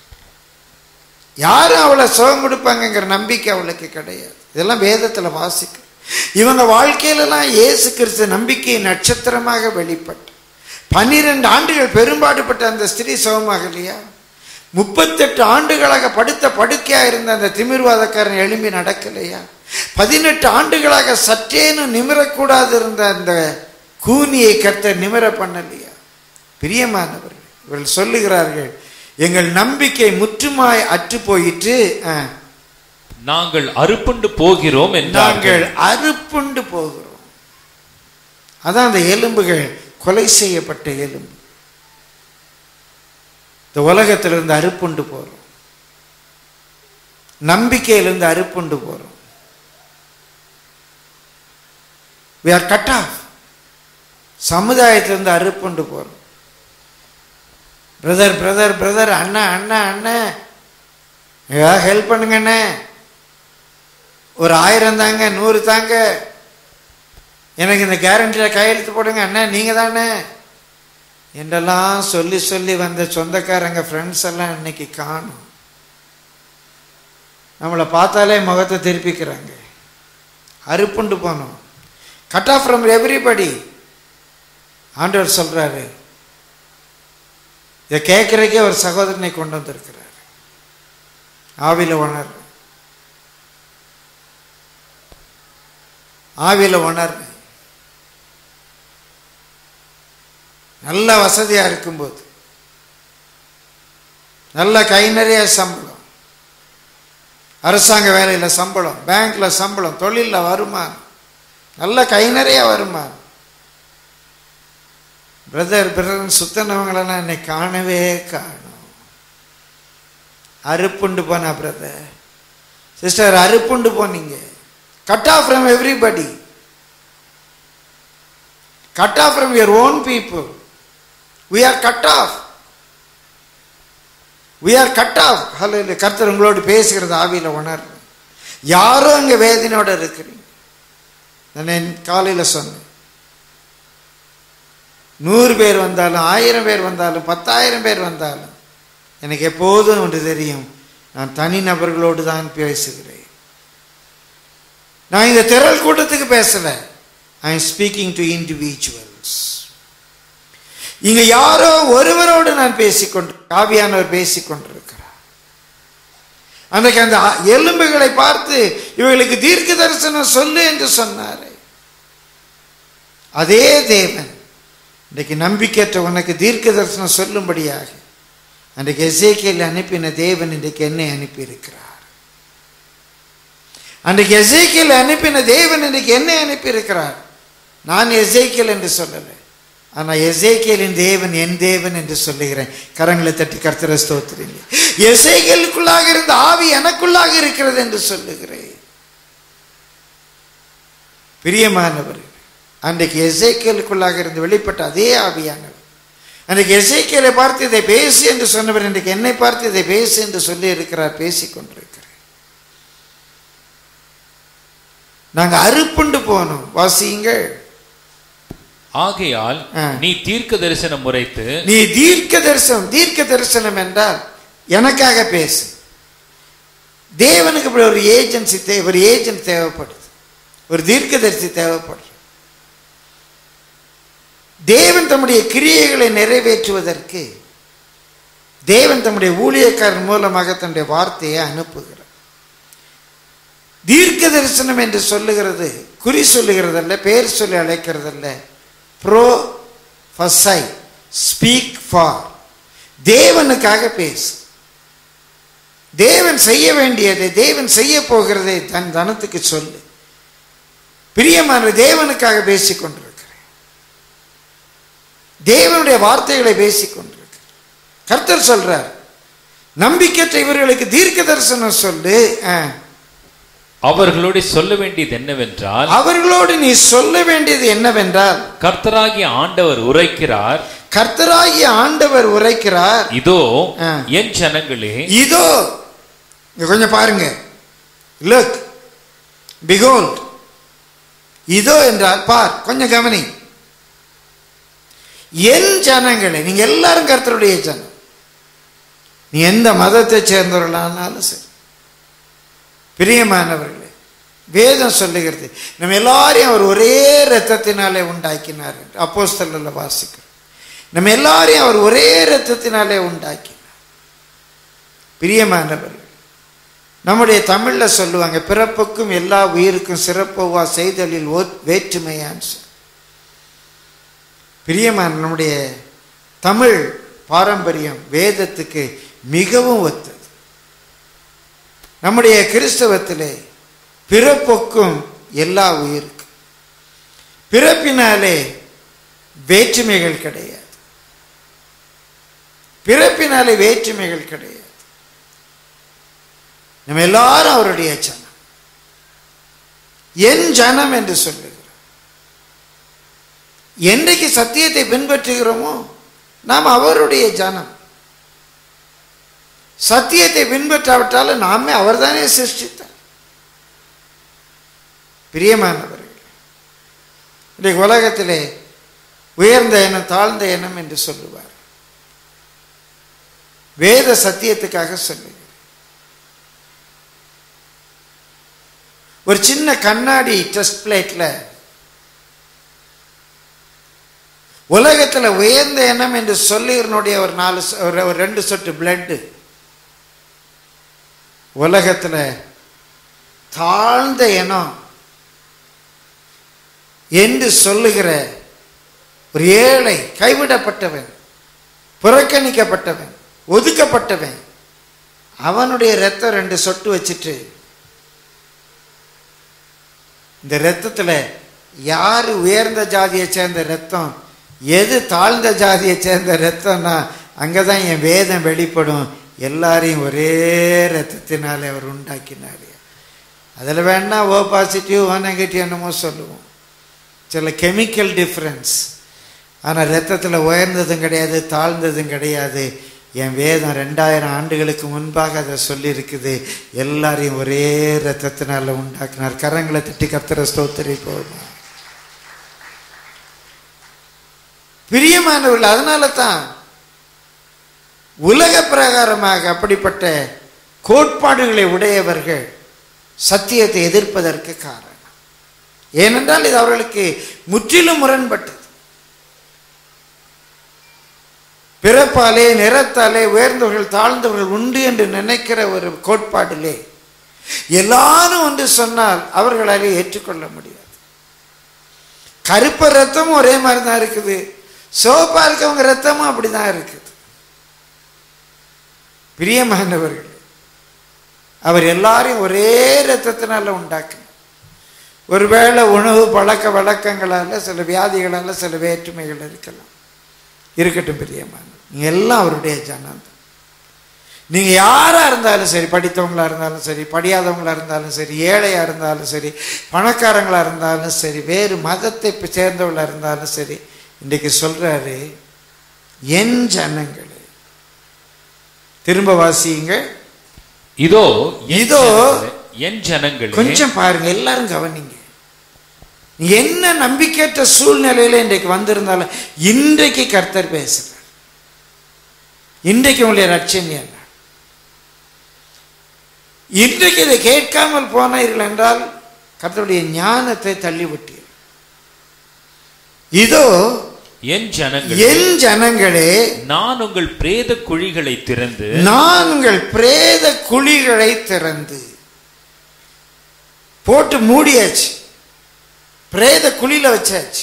யாரும் அவளை சுகம் கொடுப்பாங்கங்கிற நம்பிக்கை அவளுக்கு கிடையாது இதெல்லாம் வேதத்துல வாசிக்க இவங்க வாழ்க்கையிலலாம் இயேசு கிறிஸ்து நம்பிக்கை நட்சத்திரமாக வெளிப்பட்டு பன்னிரண்டு ஆண்டுகள் பெரும்பாடுபட்ட அந்த ஸ்திரீ சுகமாக இல்லையா முப்பத்தெட்டு ஆண்டுகளாக படுத்த படுக்கையா இருந்த அந்த திமிர்வாதக்காரன் எழும்பி நடக்கலையா பதினெட்டு ஆண்டுகளாக சற்றேனும் நிமிரக்கூடாது இருந்த அந்த கூனியை கத்த நிமிர பண்ணலையா பிரியமானவர்கள் இவர்கள் சொல்லுகிறார்கள் எங்கள் நம்பிக்கை முற்றுமாய் அற்று போயிற்று ஆ. நாங்கள் அறுப்புண்டு போகிறோம் என்றார்கள் நாங்கள் அறுப்புண்டு போகிறோம் அதான் அந்த எலும்புகள் கொலை செய்யப்பட்ட எலும்பு இந்த உலகத்திலிருந்து அறுப்புண்டு போறோம் நம்பிக்கையிலிருந்து அறுப்புண்டு போறோம் we are cut off சமுதாயத்திலிருந்து அறுப்புண்டு போறோம் பிரதர் பிரதர் பிரதர் அண்ணா அண்ணா அண்ணன் ஏதாவது ஹெல்ப் பண்ணுங்க அண்ணே ஒரு ஆயிரம் தாங்க நூறு தாங்க எனக்கு இந்த கேரண்டியில் கையெழுத்து போடுங்க அண்ணா நீங்கள் தானே என்றெல்லாம் சொல்லி சொல்லி வந்த சொந்தக்காரங்க ஃப்ரெண்ட்ஸ் எல்லாம் இன்னைக்கு காணும் நம்மளை பார்த்தாலே முகத்தை திருப்பிக்கிறாங்க அறுப்புண்டு போனோம் கட் ஆஃப் ஃப்ரம் எவ்ரிபடி ஆண்டவர் சொல்றாரு இதை கேட்குறக்கே ஒரு சகோதரனை கொண்டு வந்திருக்கிறார் ஆவில உணர் ஆவில உணர் நல்ல வசதியா இருக்கும்போது நல்ல கை நிறைய சம்பளம் அரசாங்க வேலையில் சம்பளம் பேங்க்ல சம்பளம் தொழிலில் வருமானம் நல்ல கை நிறைய வருமானம் பிரதர் பிரதர் சுத்தனவங்களெல்லாம் என்னை காணவே காணும் அறுப்புண்டு போனா பிரதர் சிஸ்டர் அறுப்புண்டு போனீங்க cut off from everybody cut off from your own people we are cut off we are cut off hello கர்த்தர் உங்களோடு பேசுகிறது ஆவியில் உணர் யாரோ அங்கே வேதனையோட இருக்கிறீங்க நான் காலையில் சொன்னேன் நூறு பேர் வந்தாலும் ஆயிரம் பேர் வந்தாலும் பத்தாயிரம் பேர் வந்தாலும் எனக்கு எப்போதும் ஒன்று தெரியும் நான் தனி நபர்களோடு தான் பேசுகிறேன் நான் இந்த திரள் கூட்டத்துக்கு பேசல I am speaking to individuals இங்க யாரோ ஒருவரோடு நான் பேசிக்கொண்டு ஆவியானவர் பேசிக்கொண்டிருக்கிறார் அன்றைக்கு அந்த எலும்புகளை பார்த்து இவர்களுக்கு தீர்க்க தரிசனம் சொல்லு என்று சொன்னார் அதே தேவன் இன்றைக்கு நம்பிக்கையற்ற உனக்கு தீர்க்க தரிசனம் சொல்லும்படியாக அன்றைக்கு எசேக்கியல் அனுப்பின தேவன் இன்றைக்கு என்னை அனுப்பியிருக்கிறார் அன்றைக்கு எசேக்கியல் அனுப்பின தேவன் இன்றைக்கு என்னை அனுப்பியிருக்கிறார் நான் எசேக்கியல் என்று சொல்லலை ஆனால் எசேக்கியலின் தேவன் என் தேவன் என்று சொல்லுகிறேன் கரங்களை தட்டி கர்த்தர ஸ்தோத்திரீங்க எசேக்கியலுக்குள்ளாக இருந்த ஆவி எனக்குள்ளாக இருக்கிறது என்று சொல்லுகிறேன் பிரியமானவர் அன்றைக்கு எசேக்கியலுக்குள்ளாக இருந்து வெளிப்பட்ட அதே ஆவியானவர் அன்றைக்கு எசேக்கியலை பார்த்து இதை பேசு என்று சொன்னவர் இன்றைக்கு என்னை பார்த்து இதை பேசு என்று சொல்லி இருக்கிறார் பேசிக் கொண்டிருக்கிறேன் நாங்கள் அறுப்புண்டு போனோம் வாசியுங்கள் ஆகையால் ஆ. நீ தீர்க்க தரிசனம் உரைத்து நீ தீர்க்க தரிசனம் தீர்க்க தரிசனம் என்றால் எனக்காக பேசு தேவனுக்கு இப்படி ஒரு ஏஜென்சி தேவை ஒரு ஏஜென்ட் தேவைப்படுது ஒரு தீர்க்கதரிசி தேவைப்படுது தேவன் தம்முடைய கிரியைகளை நிறைவேற்றுவதற்கு தேவன் தம்முடைய ஊழியக்காரன் மூலமாக தன்னுடைய வார்த்தையை அனுப்புகிறார் தீர்க்க தரிசனம் என்று சொல்லுகிறது குறி சொல்லுகிறதல்ல பேர் சொல்லி அழைக்கிறதல்ல ப்ரோ ஃபசை ஸ்பீக் ஃபார் தேவனுக்காக பேசு தேவன் செய்ய வேண்டியதை தேவன் செய்ய போகிறதை தன் தனத்துக்கு சொல்லு பிரியமான தேவனுக்காக பேசிக் கொண்டிருக்கிறேன் தேவனுடைய வார்த்தைகளை பேசிக் கொண்டிருக்கிறேன் கர்த்தர் சொல்றார் நம்பிக்கையற்ற இவர்களுக்கு தீர்க்க தரிசனம் சொல்லு ஆ. அவர்களோடு சொல்ல வேண்டியது என்னவென்றால் அவர்களோடு நீ சொல்ல வேண்டியது என்னவென்றால் கர்த்தராகிய ஆண்டவர் உரைக்கிறார் கர்த்தராகிய ஆண்டவர் உரைக்கிறார் இதோ ஆ. என் ஜனங்களே இதோ இங்க கொஞ்சம் பாருங்க லுக் பிகோல்ட் இதோ என்றால் பார் கொஞ்சம் கவனி என் ஜனங்களே நீங்க எல்லாரும் கர்த்தருடைய ஜனம் நீ எந்த மதத்தை சேர்ந்தவர்களானாலும் சரி பிரியமானவர்களே வேதம் சொல்லுகிறது நம்ம எல்லாரையும் அவர் ஒரே இரத்தத்தினாலே உண்டாக்கினார் என்று அப்போஸ்தலர்ல வாசிக்கிறோம் நம்ம எல்லாரையும் அவர் ஒரே இரத்தத்தினாலே உண்டாக்கினார் பிரியமானவர்கள் நம்முடைய தமிழ்ல சொல்லுவாங்க பிறப்புக்கும் எல்லா உயிருக்கும் சிறப்புவா செய்தலில் ஓ- வேற்றுமையான்னு சொல்லி. பிரியமான நம்முடைய தமிழ் பாரம்பரியம் வேதத்துக்கு மிகவும் ஒத்தது நம்முடைய கிறிஸ்தவத்திலே பிறப்புக்கும் எல்லா உயிருக்கும் பிறப்பினாலே வேற்றுமைகள் கிடையாது பிறப்பினாலே வேற்றுமைகள் கிடையாது நம்ம எல்லாரும் அவருடைய ஜனம் என் ஜனம் என்று சொல்லுகிறோம் என்றைக்கு சத்தியத்தை பின்பற்றுகிறோமோ நாம் அவருடைய ஜனம் சத்தியத்தை பின்பற்றாவிட்டாலும் நாமே அவர்தானே சிருஷ்டித்தார் பிரியமானவர்கள் இன்றைக்கு உலகத்திலே உயர்ந்த எண்ணம் தாழ்ந்த எண்ணம் என்று சொல்லுவார் வேத சத்தியத்துக்காக சொல்லுகிறார் ஒரு சின்ன கண்ணாடி டெஸ்ட் பிளேட்ல உலகத்துல உயர்ந்த எண்ணம் என்று சொல்லுகிறனுடைய ஒரு நாலு சொ- ஒரு ஒரு ரெண்டு சொட்டு பிளட் உலகத்துல தாழ்ந்த எண்ணம் என்று சொல்லுகிற ஒரு ஏழை கைவிடப்பட்டவன் புறக்கணிக்கப்பட்டவன் ஒதுக்கப்பட்டவன் அவனுடைய ரத்தம் ரெண்டு சொட்டு வச்சுட்டு இந்த ரத்தத்துல யார் உயர்ந்த ஜாதியை சேர்ந்த ரத்தம் எது தாழ்ந்த ஜாதியை சேர்ந்த ரத்தம்னா அங்கதான் என் வேதம் வெளிப்படும் எல்லாரையும் ஒரே ரத்தத்தினாலே அவர் உண்டாக்கினார் அதில் வேணா ஓ பாசிட்டிவ் ஓ நெகட்டிவ் என்னமோ சொல்லுவோம் சில கெமிக்கல் டிஃப்ரென்ஸ் ஆனால் ரத்தத்தில் உயர்ந்ததும் கிடையாது தாழ்ந்ததும் கிடையாது என் வேதம் ரெண்டாயிரம் ஆண்டுகளுக்கு முன்பாக அதை சொல்லியிருக்குது எல்லாரையும் ஒரே ரத்தத்தினால உண்டாக்கினார் கரங்களை தட்டி கர்த்தர ஸ்தோத்திரி போகும் பிரியமானவர்கள் அதனால தான் உலக பிரகாரமாக அப்படிப்பட்ட கோட்பாடுகளை உடையவர்கள் சத்தியத்தை எதிர்ப்பதற்கு காரணம் ஏனென்றால் இது அவர்களுக்கு முற்றிலும் முரண்பட்டது பிறப்பாலே நிறத்தாலே உயர்ந்தவர்கள் தாழ்ந்தவர்கள் உண்டு என்று நினைக்கிற ஒரு கோட்பாடிலே எல்லாரும் ஒன்று சொன்னால் அவர்களாலே ஏற்றுக்கொள்ள முடியாது கருப்பு ரத்தமும் ஒரே மாதிரி தான் இருக்குது சிவப்பா இருக்கவங்க ரத்தமும் அப்படிதான் இருக்குது பிரியமானவர்கள் அவர் எல்லாரையும் ஒரே ரத்தத்தினால உண்டாக்கினார் ஒருவேளை உணவு பழக்க வழக்கங்களால சில வியாதிகளால சில வேற்றுமைகள் இருக்கலாம் இருக்கட்டும் பிரியமான நீங்க எல்லாம் அவருடைய ஜனம் தான். நீங்க யாரா இருந்தாலும் சரி படித்தவங்களா இருந்தாலும் சரி படியாதவங்களா இருந்தாலும் சரி ஏழையா இருந்தாலும் சரி பணக்காரங்களா இருந்தாலும் சரி வேறு மதத்தை இப்ப சேர்ந்தவங்களா இருந்தாலும் சரி இன்றைக்கு சொல்றாரு என் ஜனங்களே திரும்ப வாசியுங்க இதோ என் இதோ ஜனங்களே, என் ஜனங்களே கொஞ்சம் பாருங்க எல்லாரும் கவனிங்க நீ என்ன நம்பிக்கையற்ற சூழ்நிலையில இன்றைக்கு வந்திருந்தாலும் இன்றைக்கு கர்த்தர் பேசுறார் இன்றைக்கு உங்களுடைய ரட்சணை என்ன இன்றைக்கு இதை கேட்காமல் போனீர்கள் என்றால் கர்த்தருடைய ஞானத்தை தள்ளிவிட்டீர்கள் இதோ என் ஜனங்களே என் ஜனங்களே நான் உங்கள் பிரேத குழிகளை திறந்து நான் உங்கள் பிரேத குழிகளை திறந்து போட்டு மூடியாச்சு பிரேத குழியில வச்சாச்சு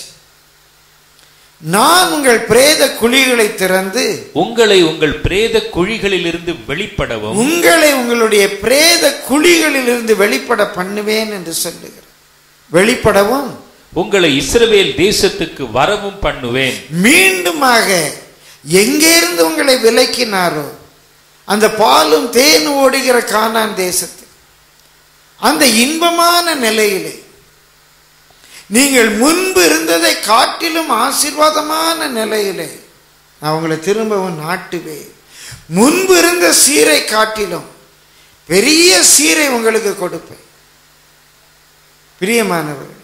நான் உங்கள் பிரேத குழிகளை திறந்து உங்களை உங்கள் பிரேத குழிகளிலிருந்து வெளிப்படவும் உங்களை உங்களுடைய பிரேத குழிகளிலிருந்து வெளிப்பட பண்ணுவேன் என்று சொல்லுகிறேன் வெளிப்படவும் உங்களை இஸ்ரவேல் தேசத்துக்கு வரவும் பண்ணுவேன் மீண்டுமாக எங்கேருந்து உங்களை விலக்கினாரோ அந்த பாலும் தேன் ஓடுகிற கானான் தேசத்தில் அந்த இன்பமான நிலையிலே நீங்கள் முன்பு இருந்ததை காட்டிலும் ஆசீர்வாதமான நிலையிலே நான் உங்களை திரும்பவும் நாட்டுவேன் முன்பு இருந்த சீரை காட்டிலும் பெரிய சீரை உங்களுக்கு கொடுப்பேன் பிரியமானவர்கள்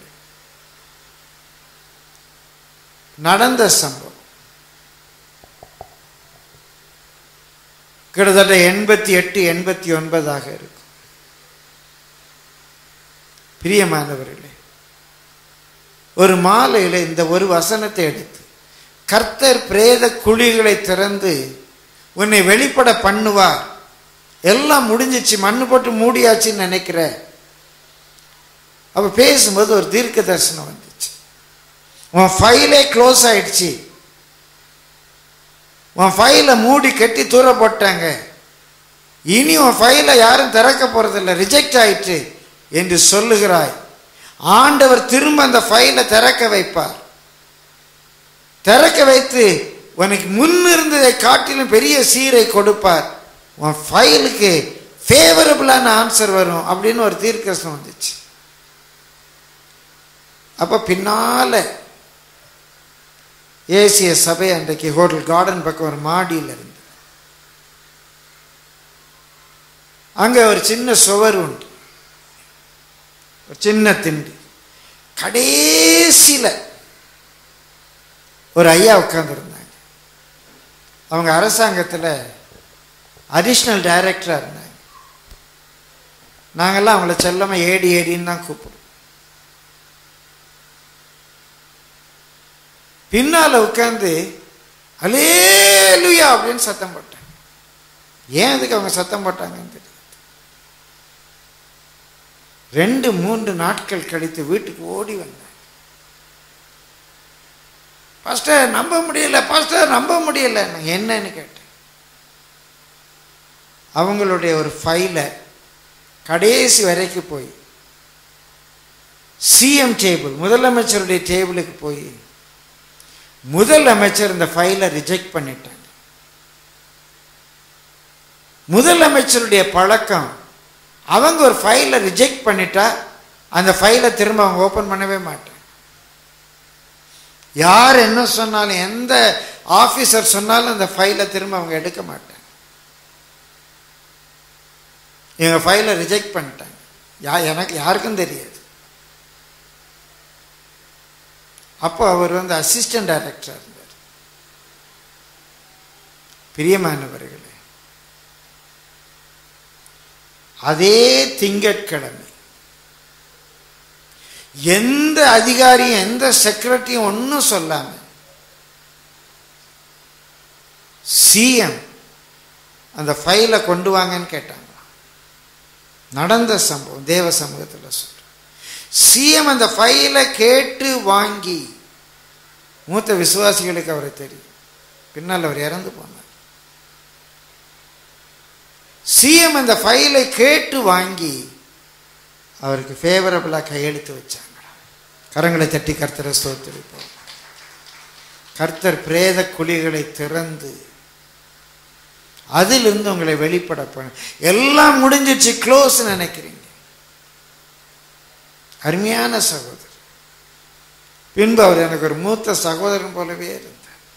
நடந்த சம்பவம் கிட்டத்தட்ட எண்பத்தி எட்டு எண்பத்தி ஒன்பதாக இருக்கும் பிரியமானவர்களே ஒரு மாலையில இந்த ஒரு வசனத்தை எடுத்து கர்த்தர் பிரேத குழிகளை திறந்து உன்னை வெளிப்பட பண்ணுவார் எல்லாம் முடிஞ்சிச்சு மண்ணு போட்டு மூடியாச்சுன்னு நினைக்கிற அப்போ பேசும்போது ஒரு தீர்க்க தரிசனம் வந்துச்சு உன் ஃபைலே க்ளோஸ் ஆயிடுச்சு உன் ஃபைலை மூடி கட்டி தூர போட்டாங்க இனி உன் ஃபைலை யாரும் திறக்க போறதில்லை ரிஜெக்ட் ஆயிற்று என்று சொல்லுகிறாய் ஆண்டவர் திரும்ப அந்த ஃபைலை திறக்க வைப்பார் திறக்க வைத்து உனக்கு முன் இருந்ததை காட்டிலும் பெரிய சீரை கொடுப்பார் உன் ஃபைலுக்கு ஃபேவரபிளான ஆன்சர் வரும் அப்படின்னு ஒரு தீர்க்கசம் வந்துச்சு அப்போ பின்னால ஏசிய சபை அன்றைக்கு ஹோட்டல் கார்டன் பக்கம் ஒரு மாடியில் இருந்து அங்கே ஒரு சின்ன சுவர் உண்டு ஒரு சின்ன திண்டு கடைசியில் ஒரு ஐயா உட்காந்துருந்தாங்க அவங்க அரசாங்கத்தில் அடிஷ்னல் டைரக்டராக இருந்தாங்க நாங்கள்லாம் அவங்கள செல்லமாக ஏடி ஏடின்னு தான் கூப்பிடுவோம் பின்னால் உட்காந்து அலேலுயா அப்படின்னு சத்தம் போட்டாங்க ஏன் அதுக்கு அவங்க சத்தம் போட்டாங்கன்னு தெரியும் ரெண்டு மூன்று நாட்கள் கழித்து வீட்டுக்கு ஓடி வந்தாங்க பாஸ்டர் நம்ப முடியல பாஸ்டர் நம்ப முடியல நான் என்னன்னு கேட்டேன் அவங்களுடைய ஒரு ஃபைலை கடைசி வரைக்கும் போய் சிஎம் டேபிள் முதலமைச்சருடைய டேபிளுக்கு போய் முதலமைச்சர் இந்த ஃபைலை ரிஜெக்ட் பண்ணிட்டாங்க முதலமைச்சருடைய பழக்கம் அவங்க ஒரு ஃபைலை ரிஜெக்ட் பண்ணிட்டா அந்த ஃபைலை திரும்ப அவங்க ஓப்பன் பண்ணவே மாட்டாங்க யார் என்ன சொன்னாலும் எந்த ஆஃபீஸர் சொன்னாலும் அந்த ஃபைலை திரும்ப அவங்க எடுக்க மாட்டாங்க எங்கள் ஃபைலை ரிஜெக்ட் பண்ணிட்டாங்க யா எனக்கு யாருக்கும் தெரியாது அப்போ அவர் வந்து அசிஸ்டன்ட் டைரக்டராக இருந்தார் பிரியமானவர்களே அதே திங்கட்கிழமை எந்த அதிகாரியும் எந்த செக்ரட்டரியும் ஒன்றும் சொல்லாம சிஎம் அந்த ஃபைலை கொண்டு வாங்கன்னு கேட்டாங்க நடந்த சம்பவம் தேவ சமூகத்தில் சொல்றேன் சிஎம் அந்த ஃபைலை கேட்டு வாங்கி மூத்த விசுவாசிகளுக்கு அவரை தெரியும் பின்னால் அவர் இறந்து போனார் சிஎம் அந்த ஃபைலை கேட்டு வாங்கி அவருக்கு ஃபேவரபிளாக கையெழுத்து வச்சாங்க கரங்களை தட்டி கர்த்தரை ஸ்தோத்திரிப்போம் கர்த்தர் பிரேத குழிகளை திறந்து அதிலிருந்து உங்களை வெளிப்பட பண்ண எல்லாம் முடிஞ்சிச்சு க்ளோஸ் நினைக்கிறீங்க அருமையான சகோதரர் பின்பு அவர் எனக்கு ஒரு மூத்த சகோதரன் போலவே இருந்தார்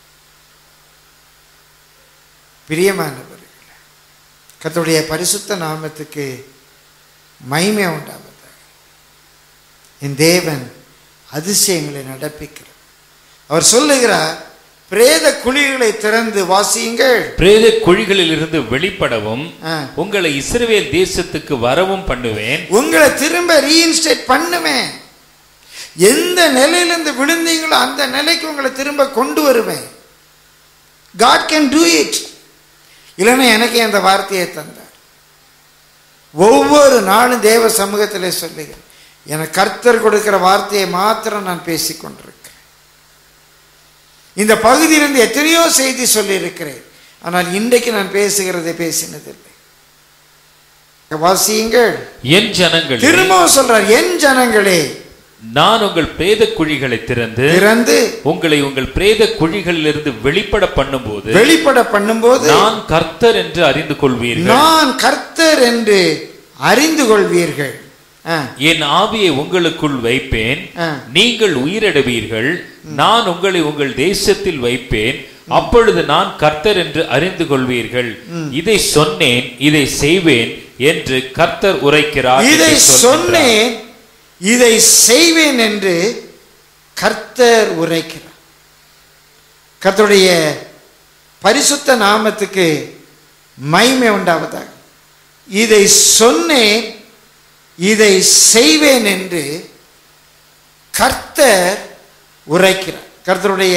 பிரியமானவர்களே கர்த்தருடைய பரிசுத்த நாமத்துக்கு மகிமை உண்டாவதாக என் தேவன் அதிசயங்களை நடப்பிக்கிறார் அவர் சொல்லுகிறார் பிரேத குழிகளை திறந்து வாசியுங்கள் பிரேத குழிகளில் இருந்து வெளிப்படவும் ஆ. உங்களை இஸ்ரவேல் தேசத்துக்கு வரவும் பண்ணுவேன் உங்களை திரும்ப ரீஇன்ஸ்டேட் பண்ணுவேன் எந்த நிலையிலிருந்து விழுந்தீங்களோ அந்த நிலைக்கு உங்களை திரும்ப கொண்டு வருவேன் காட் கேன் டூ இட் இல்லைன்னா எனக்கே அந்த வார்த்தையை தந்தார் ஒவ்வொரு நாளும் தேவ சமூகத்திலே சொல்லுகிறேன் எனக்கு கர்த்தர் கொடுக்கிற வார்த்தையை மாத்திரம் நான் பேசிக் கொண்டிருக்கிறேன் இந்த பகுதியிலிருந்து எத்தனையோ செய்தி சொல்லியிருக்கிறேன் ஆனால் இன்றைக்கு நான் பேசுகிறதை பேசினதில்லை வாசியுங்கள் என் ஜனங்களே திரும்பவும் சொல்றார் என் ஜனங்களே நான் உங்கள் பிரேத குழிகளை திறந்து திறந்து உங்களை உங்கள் பிரேத குழிகளிலிருந்து வெளிப்பட பண்ணும்போது வெளிப்பட பண்ணும்போது நான் கர்த்தர் என்று அறிந்து கொள்வீர்கள் நான் கர்த்தர் என்று அறிந்து கொள்வீர்கள் ஆ, என் ஆவியை உங்களுக்குள் வைப்பேன் ஆ. நீங்கள் உயிரிடுவீர்கள் நான் உங்களை உங்கள் தேசத்தில் வைப்பேன் அப்பொழுது நான் கர்த்தர் என்று அறிந்து கொள்வீர்கள் இதை சொன்னேன் இதை செய்வேன் என்று கர்த்தர் உரைக்கிறார் இதை என்று சொல்கின்றார். சொன்னேன் இதை செய்வேன் என்று கர்த்தர் உரைக்கிறார் கர்த்தருடைய பரிசுத்த நாமத்துக்கு மகிமை உண்டாவதாக இதை சொன்னேன் இதை செய்வேன் என்று கர்த்தர் உரைக்கிறார் கர்த்தருடைய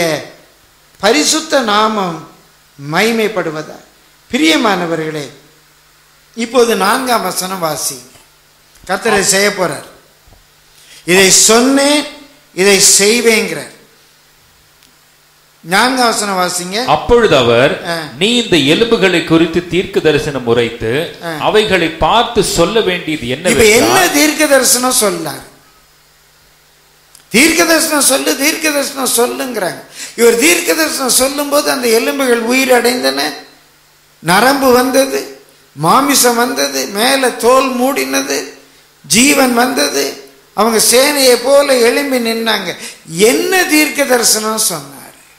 பரிசுத்த நாமம் மகிமைப்படுவதா பிரியமானவர்களே இப்போது நான்காம் வசனம் வாசி கர்த்தரை செய்ய போறார் இதை சொன்னேன் இதை செய்வேங்கிறார் நான்காம் வசனம் வாசிங்க அப்பொழுது அவர் ஆ. நீ இந்த எலும்புகளை குறித்து தீர்க்க தரிசனம் உரைத்து ஆ. அவைகளை பார்த்து சொல்ல வேண்டியது இப்ப என்ன என்னவென்றால் தீர்க்க தரிசனம் சொல்லார் தீர்க்க தரிசனம் சொல்லு தீர்க்க தரிசனம் சொல்லுங்கிறாங்க இவர் தீர்க்க தரிசனம் சொல்லும்போது அந்த எலும்புகள் உயிர் அடைந்தன நரம்பு வந்தது மாமிசம் வந்தது மேலே தோல் மூடினது ஜீவன் வந்தது அவங்க சேனையை போல எழும்பி நின்னாங்க என்ன தீர்க்க தரிசனம் சொன்னார்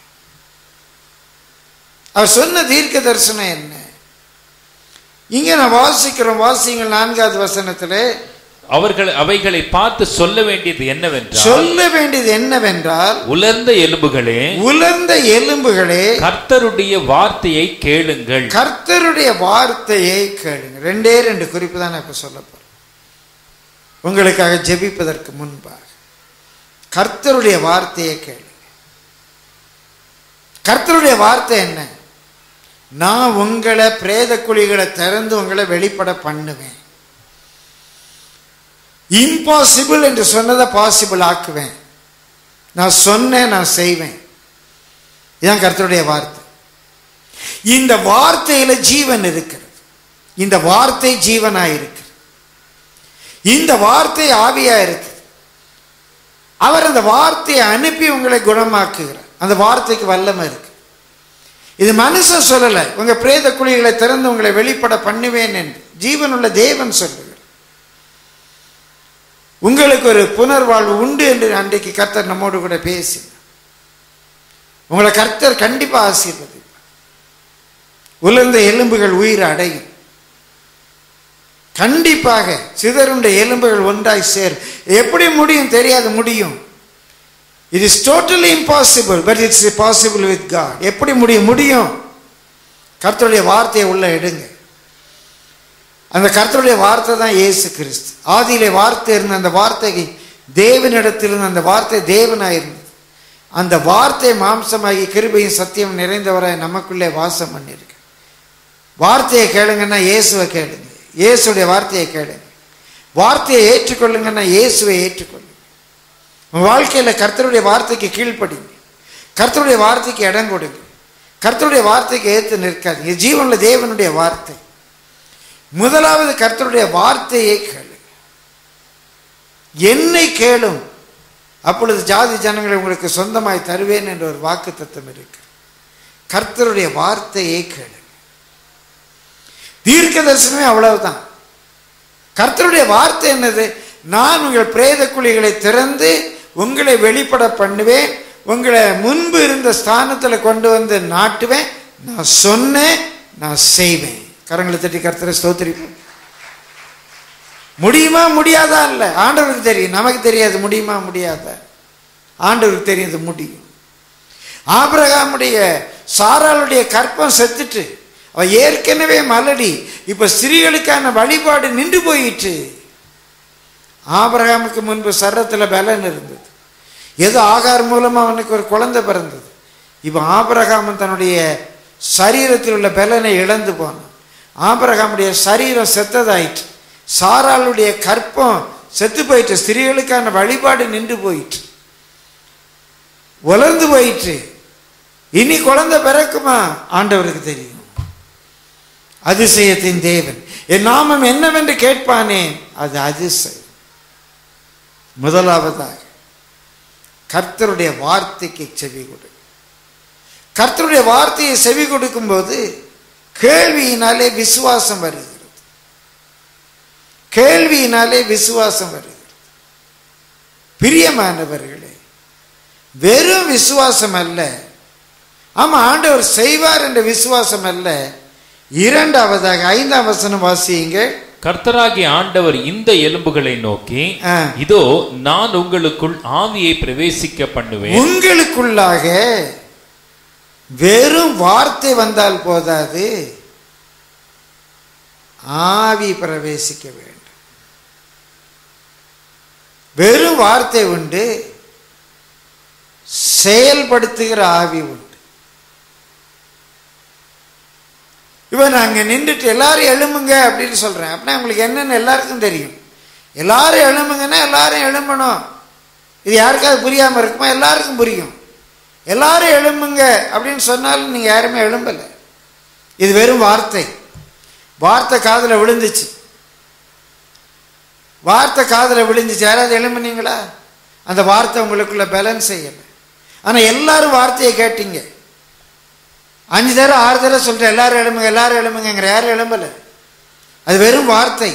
அவர் சொன்ன தீர்க்க தரிசனம் என்ன இங்க நான் வாசிக்கிறோம் வாசிங்கள் நான்காவது வசனத்திலே அவர்கள் அவைகளை பார்த்து சொல்ல வேண்டியது என்னவென்றால் சொல்ல வேண்டியது என்னவென்றால் உலர்ந்த எலும்புகளே உலர்ந்த எலும்புகளே கர்த்தருடைய வார்த்தையை கேளுங்கள் கர்த்தருடைய வார்த்தையை கேளுங்க ரெண்டே ரெண்டு குறிப்பு தான் நான் இப்ப சொல்ல போறேன் உங்களுக்காக ஜெபிப்பதற்கு முன்பாக கர்த்தருடைய வார்த்தையை கேளுங்க கர்த்தருடைய வார்த்தை என்ன நான் உங்களை பிரேத குழிகளை திறந்து உங்களை வெளிப்பட பண்ணுவேன் இம்பாசிபிள் என்று சொன்னதை பாசிபிள் ஆக்குவேன் நான் சொன்னேன் நான் செய்வேன் இதுதான் கர்த்தருடைய வார்த்தை இந்த வார்த்தையில ஜீவன் இருக்கிறது இந்த வார்த்தை ஜீவனாய் இருக்கிறது இந்த வார்த்தை ஆவியா இருக்குது அவர் அந்த வார்த்தையை அனுப்பி உங்களை குணமாக்குகிறார் அந்த வார்த்தைக்கு வல்லமை இருக்கு இது மனுஷன் சொல்லலை உங்க பிரேத குழிகளை திறந்து உங்களை வெளிப்பட பண்ணுவேன் என்று ஜீவனுள்ள தேவன் சொல்லுகிறார் உங்களுக்கு ஒரு புனர்வாழ்வு உண்டு என்று அன்றைக்கு கர்த்தர் நம்மோடு கூட பேசி உங்களை கர்த்தர் கண்டிப்பா ஆசீர்வதிப்பார் உலர்ந்த எலும்புகள் உயிர் அடையும் கண்டிப்பாக சிதறுண்ட எலும்புகள் ஒன்றாய் சேர் எப்படி முடியும் தெரியாது முடியும் it is totally impossible but it's possible with God எப்படி முடியும் முடியும் கர்த்தருடைய வார்த்தையை உள்ள எடுங்க அந்த கர்த்தருடைய வார்த்தை தான் இயேசு கிறிஸ்து ஆதியிலே வார்த்தை இருந்த அந்த வார்த்தைக்கு தேவனிடத்திலிருந்து அந்த வார்த்தை தேவனாயிருந்தது அந்த வார்த்தை மாம்சமாகி கிருபையும் சத்தியம் நிறைந்தவராய் நமக்குள்ளே வாசம் பண்ணியிருக்கு வார்த்தையை கேளுங்கன்னா இயேசுவை கேளுங்க இயேசுடைய வார்த்தையை கேளுங்க வார்த்தையை ஏற்றுக்கொள்ளுங்கன்னா இயேசுவை ஏற்றுக்கொள்ளுங்க உங்க வாழ்க்கையில கர்த்தருடைய வார்த்தைக்கு கீழ்ப்படிங்க கர்த்தருடைய வார்த்தைக்கு இடம் கொடுங்க கர்த்தருடைய வார்த்தைக்கு ஏற்று நிற்காதீங்க ஜீவனுள்ள தேவனுடைய வார்த்தை முதலாவது கர்த்தருடைய வார்த்தையை கேளு என்னை கேளும் அப்பொழுது ஜாதி ஜனங்களை உங்களுக்கு சொந்தமாய் தருவேன் என்ற ஒரு வாக்கு தத்துவம் இருக்கு கர்த்தருடைய வார்த்தையை கேளு தீர்க்க தரிசனமே அவ்வளவுதான் கர்த்தருடைய வார்த்தை என்னது நான் உங்கள் பிரேத குழிகளை திறந்து உங்களை வெளிப்பட பண்ணுவேன் உங்களை முன்பு இருந்த ஸ்தானத்தில் கொண்டு வந்து நாட்டுவேன் நான் சொன்னேன் நான் செய்வேன் கரங்களை தட்டி கர்த்தரை ஸ்தோத்திரிப்போம் முடியுமா முடியாதா இல்லை ஆண்டவருக்கு தெரியும் நமக்கு தெரியாது முடியுமா முடியாதா ஆண்டவருக்கு தெரியாது முடியும் ஆபிரகாமுடைய சாராளுடைய கற்பம் செத்துட்டு அவ ஏற்கனவே மலடி இப்ப ஸ்திரீகளுக்கான வழிபாடு நின்று போயிற்று ஆபிரகாமுக்கு முன்பு சரத்துல பலன் இருந்தது ஏதோ ஆகார் மூலமா அவனுக்கு ஒரு குழந்தை பிறந்தது இப்போ ஆபிரகாமன் தன்னுடைய சரீரத்தில் உள்ள பலனை இழந்து போனான் ஆபிரகாமுடைய சரீரம் செத்ததாயிற்று சாராளுடைய கற்பம் செத்து போயிற்று ஸ்திரீகளுக்கான வழிபாடு நின்று போயிற்று உலர்ந்து போயிற்று இனி குழந்தை பிறக்குமா ஆண்டவருக்கு தெரியும் அதிசயத்தின் தேவன் என் நாமம் என்னவென்று கேட்பானே அது அதிசயம் முதலாவதாக கர்த்தருடைய வார்த்தைக்கு செவி கொடு கர்த்தருடைய வார்த்தையை செவி கொடுக்கும்போது கேள்வியினாலே விசுவாசம் வருகிறது கேள்வியினாலே விசுவாசம் வருகிறது பிரியமானவர்களே வெறும் விசுவாசம் அல்ல ஆமா ஆண்டவர் செய்வார் என்ற விசுவாசம் அல்ல இரண்டாவதாக ஐந்தாம் வசனம் வாசியுங்க கர்த்தராகிய ஆண்டவர் இந்த எலும்புகளை நோக்கி ஆ. இதோ நான் உங்களுக்குள் ஆவியை பிரவேசிக்க பண்ணுவேன் உங்களுக்குள்ளாக வெறும் வார்த்தை வந்தால் போதாது ஆவி பிரவேசிக்க வேண்டும் வெறும் வார்த்தை உண்டு செயல்படுத்துகிற ஆவி உண்டு இப்போ நான் அங்கே நின்றுட்டு எல்லாரும் எழும்புங்க அப்படின்னு சொல்கிறேன் அப்படின்னா உங்களுக்கு என்னன்னு எல்லாருக்கும் தெரியும் எல்லாரும் எழும்புங்கன்னா எல்லாரும் எழும்பணும் இது யாருக்காவது புரியாமல் இருக்குமா எல்லாருக்கும் புரியும் எல்லாரும் எழும்புங்க அப்படின்னு சொன்னாலும் நீங்கள் யாருமே எழும்பலை இது வெறும் வார்த்தை வார்த்தை காதில் விழுந்துச்சு வார்த்தை காதில் விழுந்துச்சு யாராவது எழும்புனீங்களா அந்த வார்த்தை உங்களுக்குள்ள பேலன்ஸ் செய்யலை ஆனால் எல்லாரும் வார்த்தையை கேட்டீங்க அஞ்சு தடவை ஆறு தடவை சொல்லிட்டு எல்லாரும் எழும்புங்க எல்லாரும் எழும்புங்கிற யாரும் எழும்பலை அது வெறும் வார்த்தை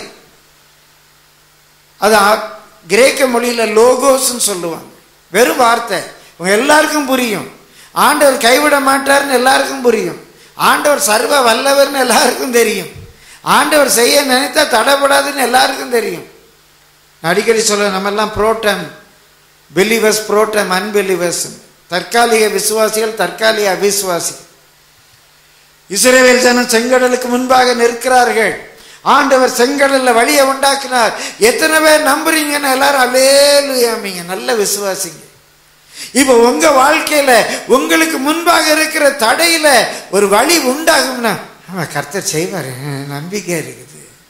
அது ஆ- கிரேக்க மொழியில் லோகோஸ்ன்னு சொல்லுவாங்க வெறும் வார்த்தை உங்க எல்லாருக்கும் புரியும் ஆண்டவர் கைவிட மாட்டார்னு எல்லாருக்கும் புரியும் ஆண்டவர் சர்வ வல்லவர்னு எல்லாருக்கும் தெரியும் ஆண்டவர் செய்ய நினைத்தா தடைப்படாதுன்னு எல்லாருக்கும் தெரியும் நான் அடிக்கடி சொல்ல நம்ம எல்லாம் புரோட்டம் பிலிவர்ஸ் புரோட்டம் அன்பிலிவர்ஸ் தற்காலிக விசுவாசிகள் தற்காலிக அவிசுவாசிகள் இஸ்ரேல் ஜனம் செங்கடலுக்கு முன்பாக நிற்கிறார்கள் ஆண்டவர் செங்கடல்ல வழியை உண்டாக்கினார் எத்தனை பேர் நம்புறீங்கன்னு எல்லாரும் அலேலுயாமீங்க நல்ல விசுவாசிங்க இப்போ உங்க வாழ்க்கையில உங்களுக்கு முன்பாக இருக்கிற தடையில ஒரு வழி உண்டாகும்னா ஆமா கர்த்தர் செய்வார் நம்பிக்கை இருக்குது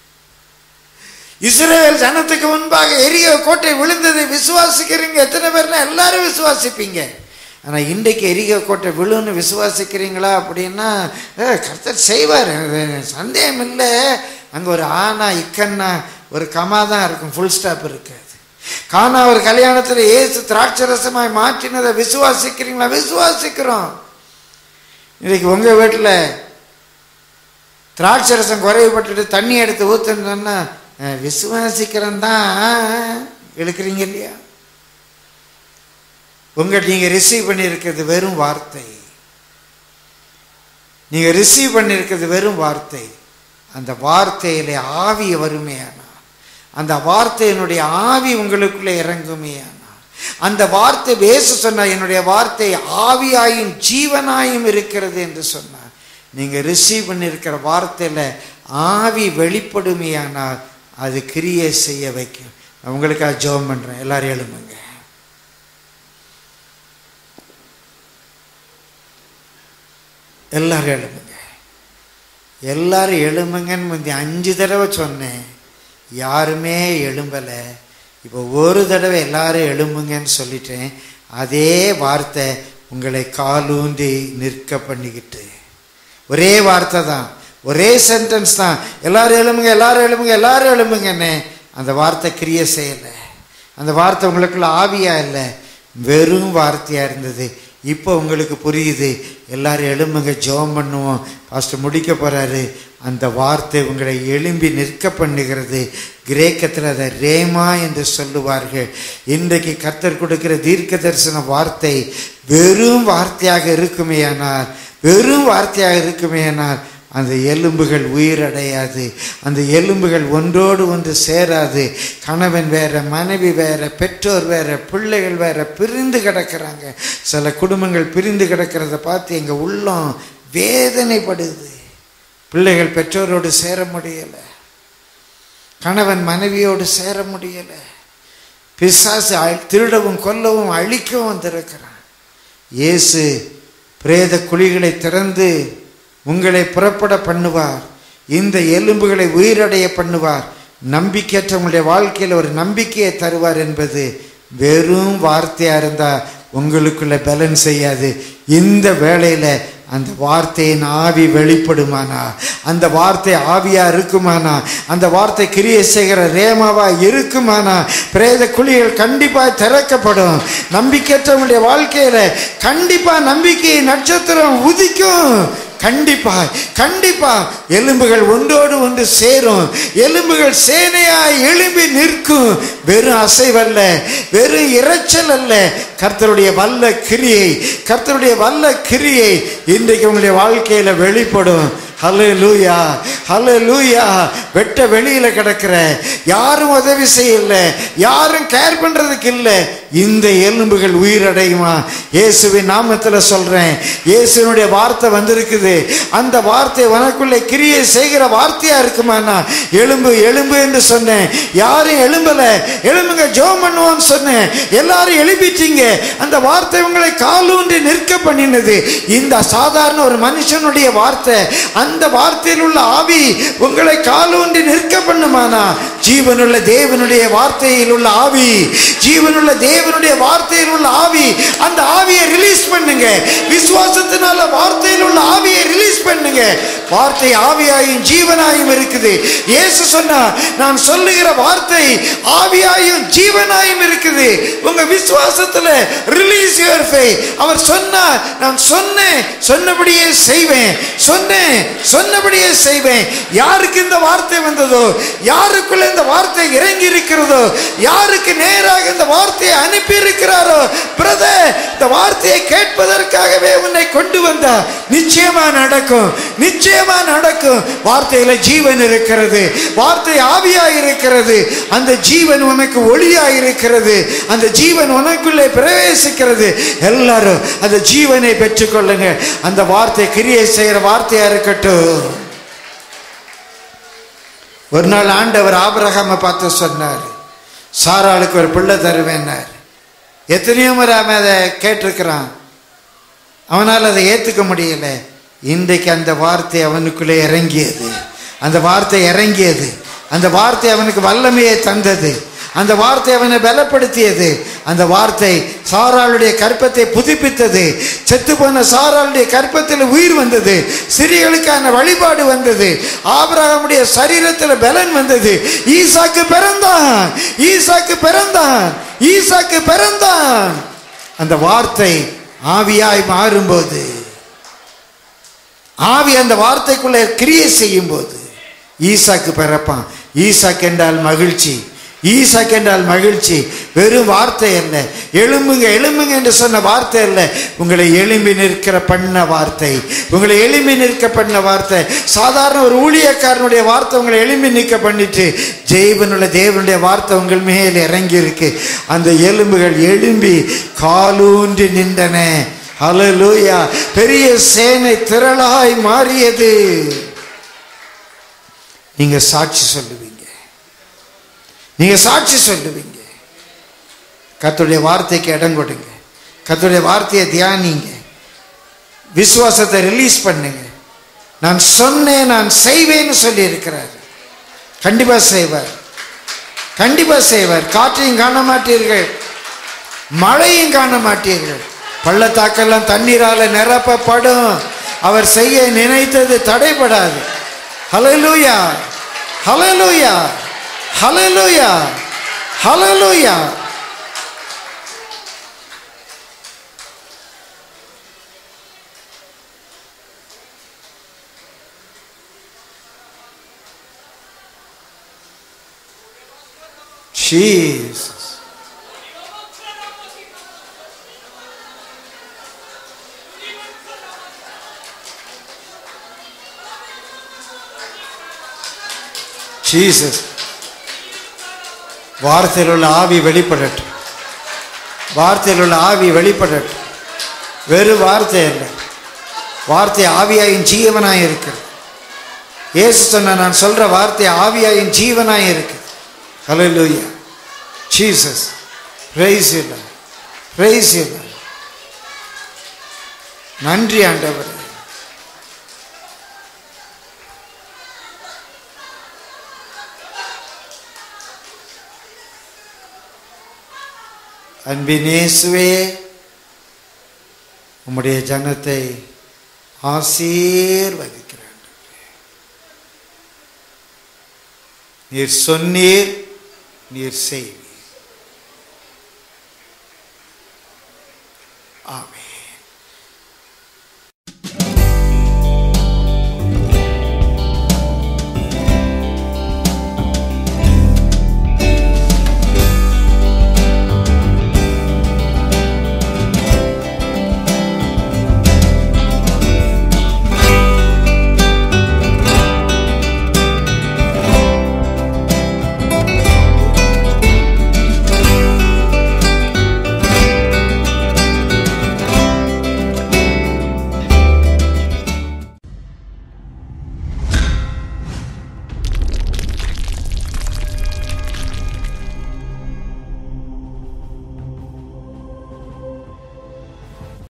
இஸ்ரேல் ஜனத்துக்கு முன்பாக எரிய கோட்டை விழுந்ததை விசுவாசிக்கிறீங்க எத்தனை பேர்னா எல்லாரும் விசுவாசிப்பீங்க ஆனா இன்றைக்கு எரிய கோட்டை விழுன்னு விசுவாசிக்கிறீங்களா அப்படின்னா அஹ், கர்த்தர் செய்வார் அது சந்தேகம் இல்லை அங்க ஒரு ஆனா இக்கன்னா ஒரு கமா தான் இருக்கும் ஃபுல் ஸ்டாப் இருக்காது காணா ஒரு கல்யாணத்துல ஏசு திராட்சரசமாய் மாற்றினதை விசுவாசிக்கிறீங்களா விசுவாசிக்கிறோம் இன்னைக்கு உங்க வீட்டுல திராட்சரசம் குறைவுபட்டுட்டு தண்ணி எடுத்து ஊத்துன்னு சொன்னா அஹ், விசுவாசிக்கிறேன் தான் எடுக்கிறீங்க இல்லையா உங்க நீங்க ரிசீவ் பண்ணியிருக்கிறது வெறும் வார்த்தை நீங்க ரிசீவ் பண்ணியிருக்கிறது வெறும் வார்த்தை அந்த வார்த்தையிலே ஆவி வருமேயானா அந்த வார்த்தையினுடைய ஆவி உங்களுக்குள்ளே இறங்குமேயானா அந்த வார்த்தை பேச சொன்ன என்னுடைய வார்த்தை ஆவியாயும் ஜீவனாயும் இருக்கிறது என்று சொன்னார் நீங்க ரிசீவ் பண்ணியிருக்கிற வார்த்தையில ஆவி வெளிப்படுமையானால் அது கிரியை செய்ய வைக்கும் நான் உங்களுக்காக ஜெபம் பண்றேன் எல்லாரும் எழுமுங்க எல்லாரும் எழுமுங்க எல்லாரும் எழும்புங்கன்னு முந்தி அஞ்சு தடவை சொன்னேன் யாருமே எழும்பலை இப்போ ஒரு தடவை எல்லாரும் எழும்புங்கன்னு சொல்லிட்டேன் அதே வார்த்தை உங்களை காலூந்தி நிற்க பண்ணிக்கிட்டு ஒரே வார்த்தை தான் ஒரே சென்டென்ஸ் தான் எல்லாரும் எழும்புங்க எல்லாரும் எழும்புங்க எல்லாரும் எழும்புங்கன்னு அந்த வார்த்தை கிரியை செய்யலை அந்த வார்த்தை உங்களுக்குள்ள ஆவியா இல்லை வெறும் வார்த்தையா இருந்தது இப்போ உங்களுக்கு புரியுது எல்லாரும் எழும்புங்க ஜெபம் பண்ணுவோம் பாஸ்டர் முடிக்க போறாரு அந்த வார்த்தை உங்களை எழும்பி நிற்க பண்ணுகிறது கிரேக்கத்தில் அதை ரேமா என்று சொல்லுவார்கள் இன்றைக்கு கர்த்தர் கொடுக்கிற தீர்க்க தரிசன வார்த்தை வெறும் வார்த்தையாக இருக்குமேயானால் வெறும் வார்த்தையாக இருக்குமேயானால் அந்த எலும்புகள் உயிரடையாது அந்த எலும்புகள் ஒன்றோடு ஒன்று சேராது கணவன் வேற மனைவி வேற பெற்றோர் வேற பிள்ளைகள் வேற பிரிந்து கிடக்கிறாங்க சில குடும்பங்கள் பிரிந்து கிடக்கிறத பார்த்து எங்க உள்ளம் வேதனைப்படுது பிள்ளைகள் பெற்றோரோடு சேர முடியலை கணவன் மனைவியோடு சேர முடியலை பிசாசு அழ்- திருடவும் கொல்லவும் அழிக்கவும் வந்திருக்கிறான் இயேசு பிரேத குழிகளை திறந்து உங்களை புறப்பட பண்ணுவார் இந்த எலும்புகளை உயிரடைய பண்ணுவார் நம்பிக்கையற்ற உங்களுடைய வாழ்க்கையில் ஒரு நம்பிக்கையை தருவார் என்பது வெறும் வார்த்தையா இருந்தா உங்களுக்குள்ள பலன் செய்யாது இந்த வேளையில அந்த வார்த்தையின் ஆவி வெளிப்படுமானா அந்த வார்த்தை ஆவியா இருக்குமானா அந்த வார்த்தை கிரியை செய்கிற ரேமாவா இருக்குமானா பிரேத குழிகள் கண்டிப்பா திறக்கப்படும் நம்பிக்கையற்றவங்களுடைய வாழ்க்கையில கண்டிப்பா நம்பிக்கை நட்சத்திரம் உதிக்கும் கண்டிப்பா கண்டிப்பா எலும்புகள் ஒன்றோடு ஒன்று சேரும் எலும்புகள் சேனையாய் எழும்பி நிற்கும் வெறும் அசைவல்ல வெறும் இரைச்சல் அல்ல கர்த்தருடைய வல்ல கிரியை கர்த்தருடைய வல்ல கிரியை இன்றைக்கு உங்களுடைய வாழ்க்கையில வெளிப்படும் ஹலே லூயா ஹலே லூயா வெட்ட வெளியில கிடக்கிற யாரும் உதவி செய்யல யாரும் கேர் பண்றதுக்கு இல்லை இந்த எலும்புகள் உயிரடையுமா இயேசுவின் நாமத்துல சொல்றேன் இயேசுனுடைய வார்த்தை வந்திருக்குது அந்த வார்த்தை உனக்குள்ளே கிரியை செய்கிற வார்த்தையா இருக்குமானா எலும்பு எலும்பு என்று சொன்னேன் யாரும் எழும்பல எலும்புங்க ஜோம் பண்ணுவோம்னு சொன்னேன் எல்லாரும் எழுப்பிட்டீங்க அந்த வார்த்தை உங்களை காலூன்றி நிற்க பண்ணினது இந்த சாதாரண ஒரு மனுஷனுடைய வார்த்தை அந்த வார்த்தையில் உள்ள ஆவி உங்களை காலூன்றி நிற்க பண்ணுமானா ஜீவனுள்ள தேவனுடைய வார்த்தையில் உள்ள ஆவி ஜீவனுள்ள தேவனுடைய வார்த்தையில் உள்ள ஆவி அந்த ஆவியை ரிலீஸ் பண்ணுங்க விசுவாசத்தினால வார்த்தையில் உள்ள ஆவியை ரிலீஸ் பண்ணுங்க வார்த்தை ஆவியாயும் ஜீவனாயும் இருக்குது இயேசு சொன்னா நான் சொல்லுகிற வார்த்தை ஆவியாயும் ஜீவனாயும் இருக்குது உங்க விசுவாசத்துல ரிலீஸ் யுவர் ஃபேத் அவர் சொன்னார் நான் சொன்னேன் சொன்னபடியே செய்வேன் சொன்னேன் சொன்னபடியே செய்வேன் யாருக்கு இந்த வார்த்தை வந்ததோ யாருக்குள்ள இந்த வார்த்தை இறங்கி இருக்கிறதோ யாருக்கு நேராக இந்த வார்த்தையை அனுப்பி இருக்கிறாரோ பிரதர் இந்த வார்த்தையை கேட்பதற்காகவே உன்னை கொண்டு வந்தா நிச்சயமா நடக்கும் நிச்சயமா நடக்கும் வார்த்தையில ஜீவன் இருக்கிறது வார்த்தை ஆவியா இருக்கிறது அந்த ஜீவன் உனக்கு ஒளியா இருக்கிறது அந்த ஜீவன் உனக்குள்ளே பிரவேசிக்கிறது எல்லாரும் அந்த ஜீவனை பெற்றுக்கொள்ளுங்க அந்த வார்த்தை கிரியை செய்யற வார்த்தையா இருக்கட்டும் ஒரு நாள் ஆண்டவர் ஆபிரகாமை பார்த்து சொன்னார் சாராளுக்கு ஒரு பிள்ளை தருவேன்னார் எத்தனையோ முறை அவன் அதை கேட்டிருக்கிறான் அவனால் அதை ஏற்றுக்க முடியல இன்றைக்கு அந்த வார்த்தை அவனுக்குள்ளே இறங்கியது அந்த வார்த்தை இறங்கியது அந்த வார்த்தை அவனுக்கு வல்லமையை தந்தது அந்த வார்த்தை அவனை பலப்படுத்தியது அந்த வார்த்தை சாராளுடைய கற்பத்தை புதுப்பித்தது செத்து போன சாராளுடைய கற்பத்தில் உயிர் வந்தது சிறிகளுக்கான வழிபாடு வந்தது ஆபிரகாமுடைய சரீரத்தில் பலன் வந்தது ஈசாக்கு பிறந்தான் ஈசாக்கு பிறந்தான் ஈசாக்கு பிறந்தான் அந்த வார்த்தை ஆவியாய் மாறும்போது ஆவி அந்த வார்த்தைக்குள்ள கிரியை செய்யும் போது ஈசாக்கு பிறப்பான் ஈசாக்கு என்றால் மகிழ்ச்சி ஈசாக்கு என்றால் மகிழ்ச்சி வெறும் வார்த்தை அல்ல எழும்புங்க எழும்புங்க என்று சொன்ன வார்த்தை அல்ல உங்களை எழும்பி நிற்கிற பண்ண வார்த்தை உங்களை எழும்பி நிற்க பண்ண வார்த்தை சாதாரண ஒரு ஊழியக்காரனுடைய வார்த்தை உங்களை எழும்பி நிற்க பண்ணிட்டு ஜெய்வனுள்ள தேவனுடைய வார்த்தை உங்கள் மேல் இறங்கி இருக்கு அந்த எலும்புகள் எழும்பி காலூன்றி நின்றன ஹalleluya பெரிய சேனை திரளாய் மாறியது நீங்க சாட்சி சொல்லுவீங்க நீங்க சாட்சி சொல்லுவீங்க கர்த்தருடைய வார்த்தைக்கு இடம் கொடுங்க கர்த்தருடைய வார்த்தையை தியானிங்க விசுவாசத்தை ரிலீஸ் பண்ணுங்க நான் சொன்னேன் நான் செய்வேன்னு சொல்லி இருக்கிறார் கண்டிப்பா செய்வார் கண்டிப்பா செய்வார் காற்றையும் காண மாட்டீர்கள் மழையும் காண மாட்டீர்கள் பள்ளத்தாக்கெல்லாம் தண்ணீரால நிரப்பப்படும் அவர் செய்ய நினைத்தது தடைபடாது ஹalleluya ஹalleluya ஹalleluya ஹalleluya Jesus. ஜீசஸ் வார்த்தையில் உள்ள ஆவி வெளிப்படட்டும் வார்த்தையில் உள்ள ஆவி வெளிப்படட்டும் வெறும் வார்த்தை இல்லை வார்த்தை ஆவியாயின் ஜீவனாய் இருக்கு இயேசு சொன்ன நான் சொல்ற வார்த்தை ஆவியாயின் ஜீவனாய் இருக்கு hallelujah Jesus praise you Lord praise you Lord நன்றி ஆண்டவரே அன்பின் இயேசுவே உம்முடைய ஜனத்தை ஆசீர்வதிக்கிறேன் நீர் சொன்னீர் நீர் செய்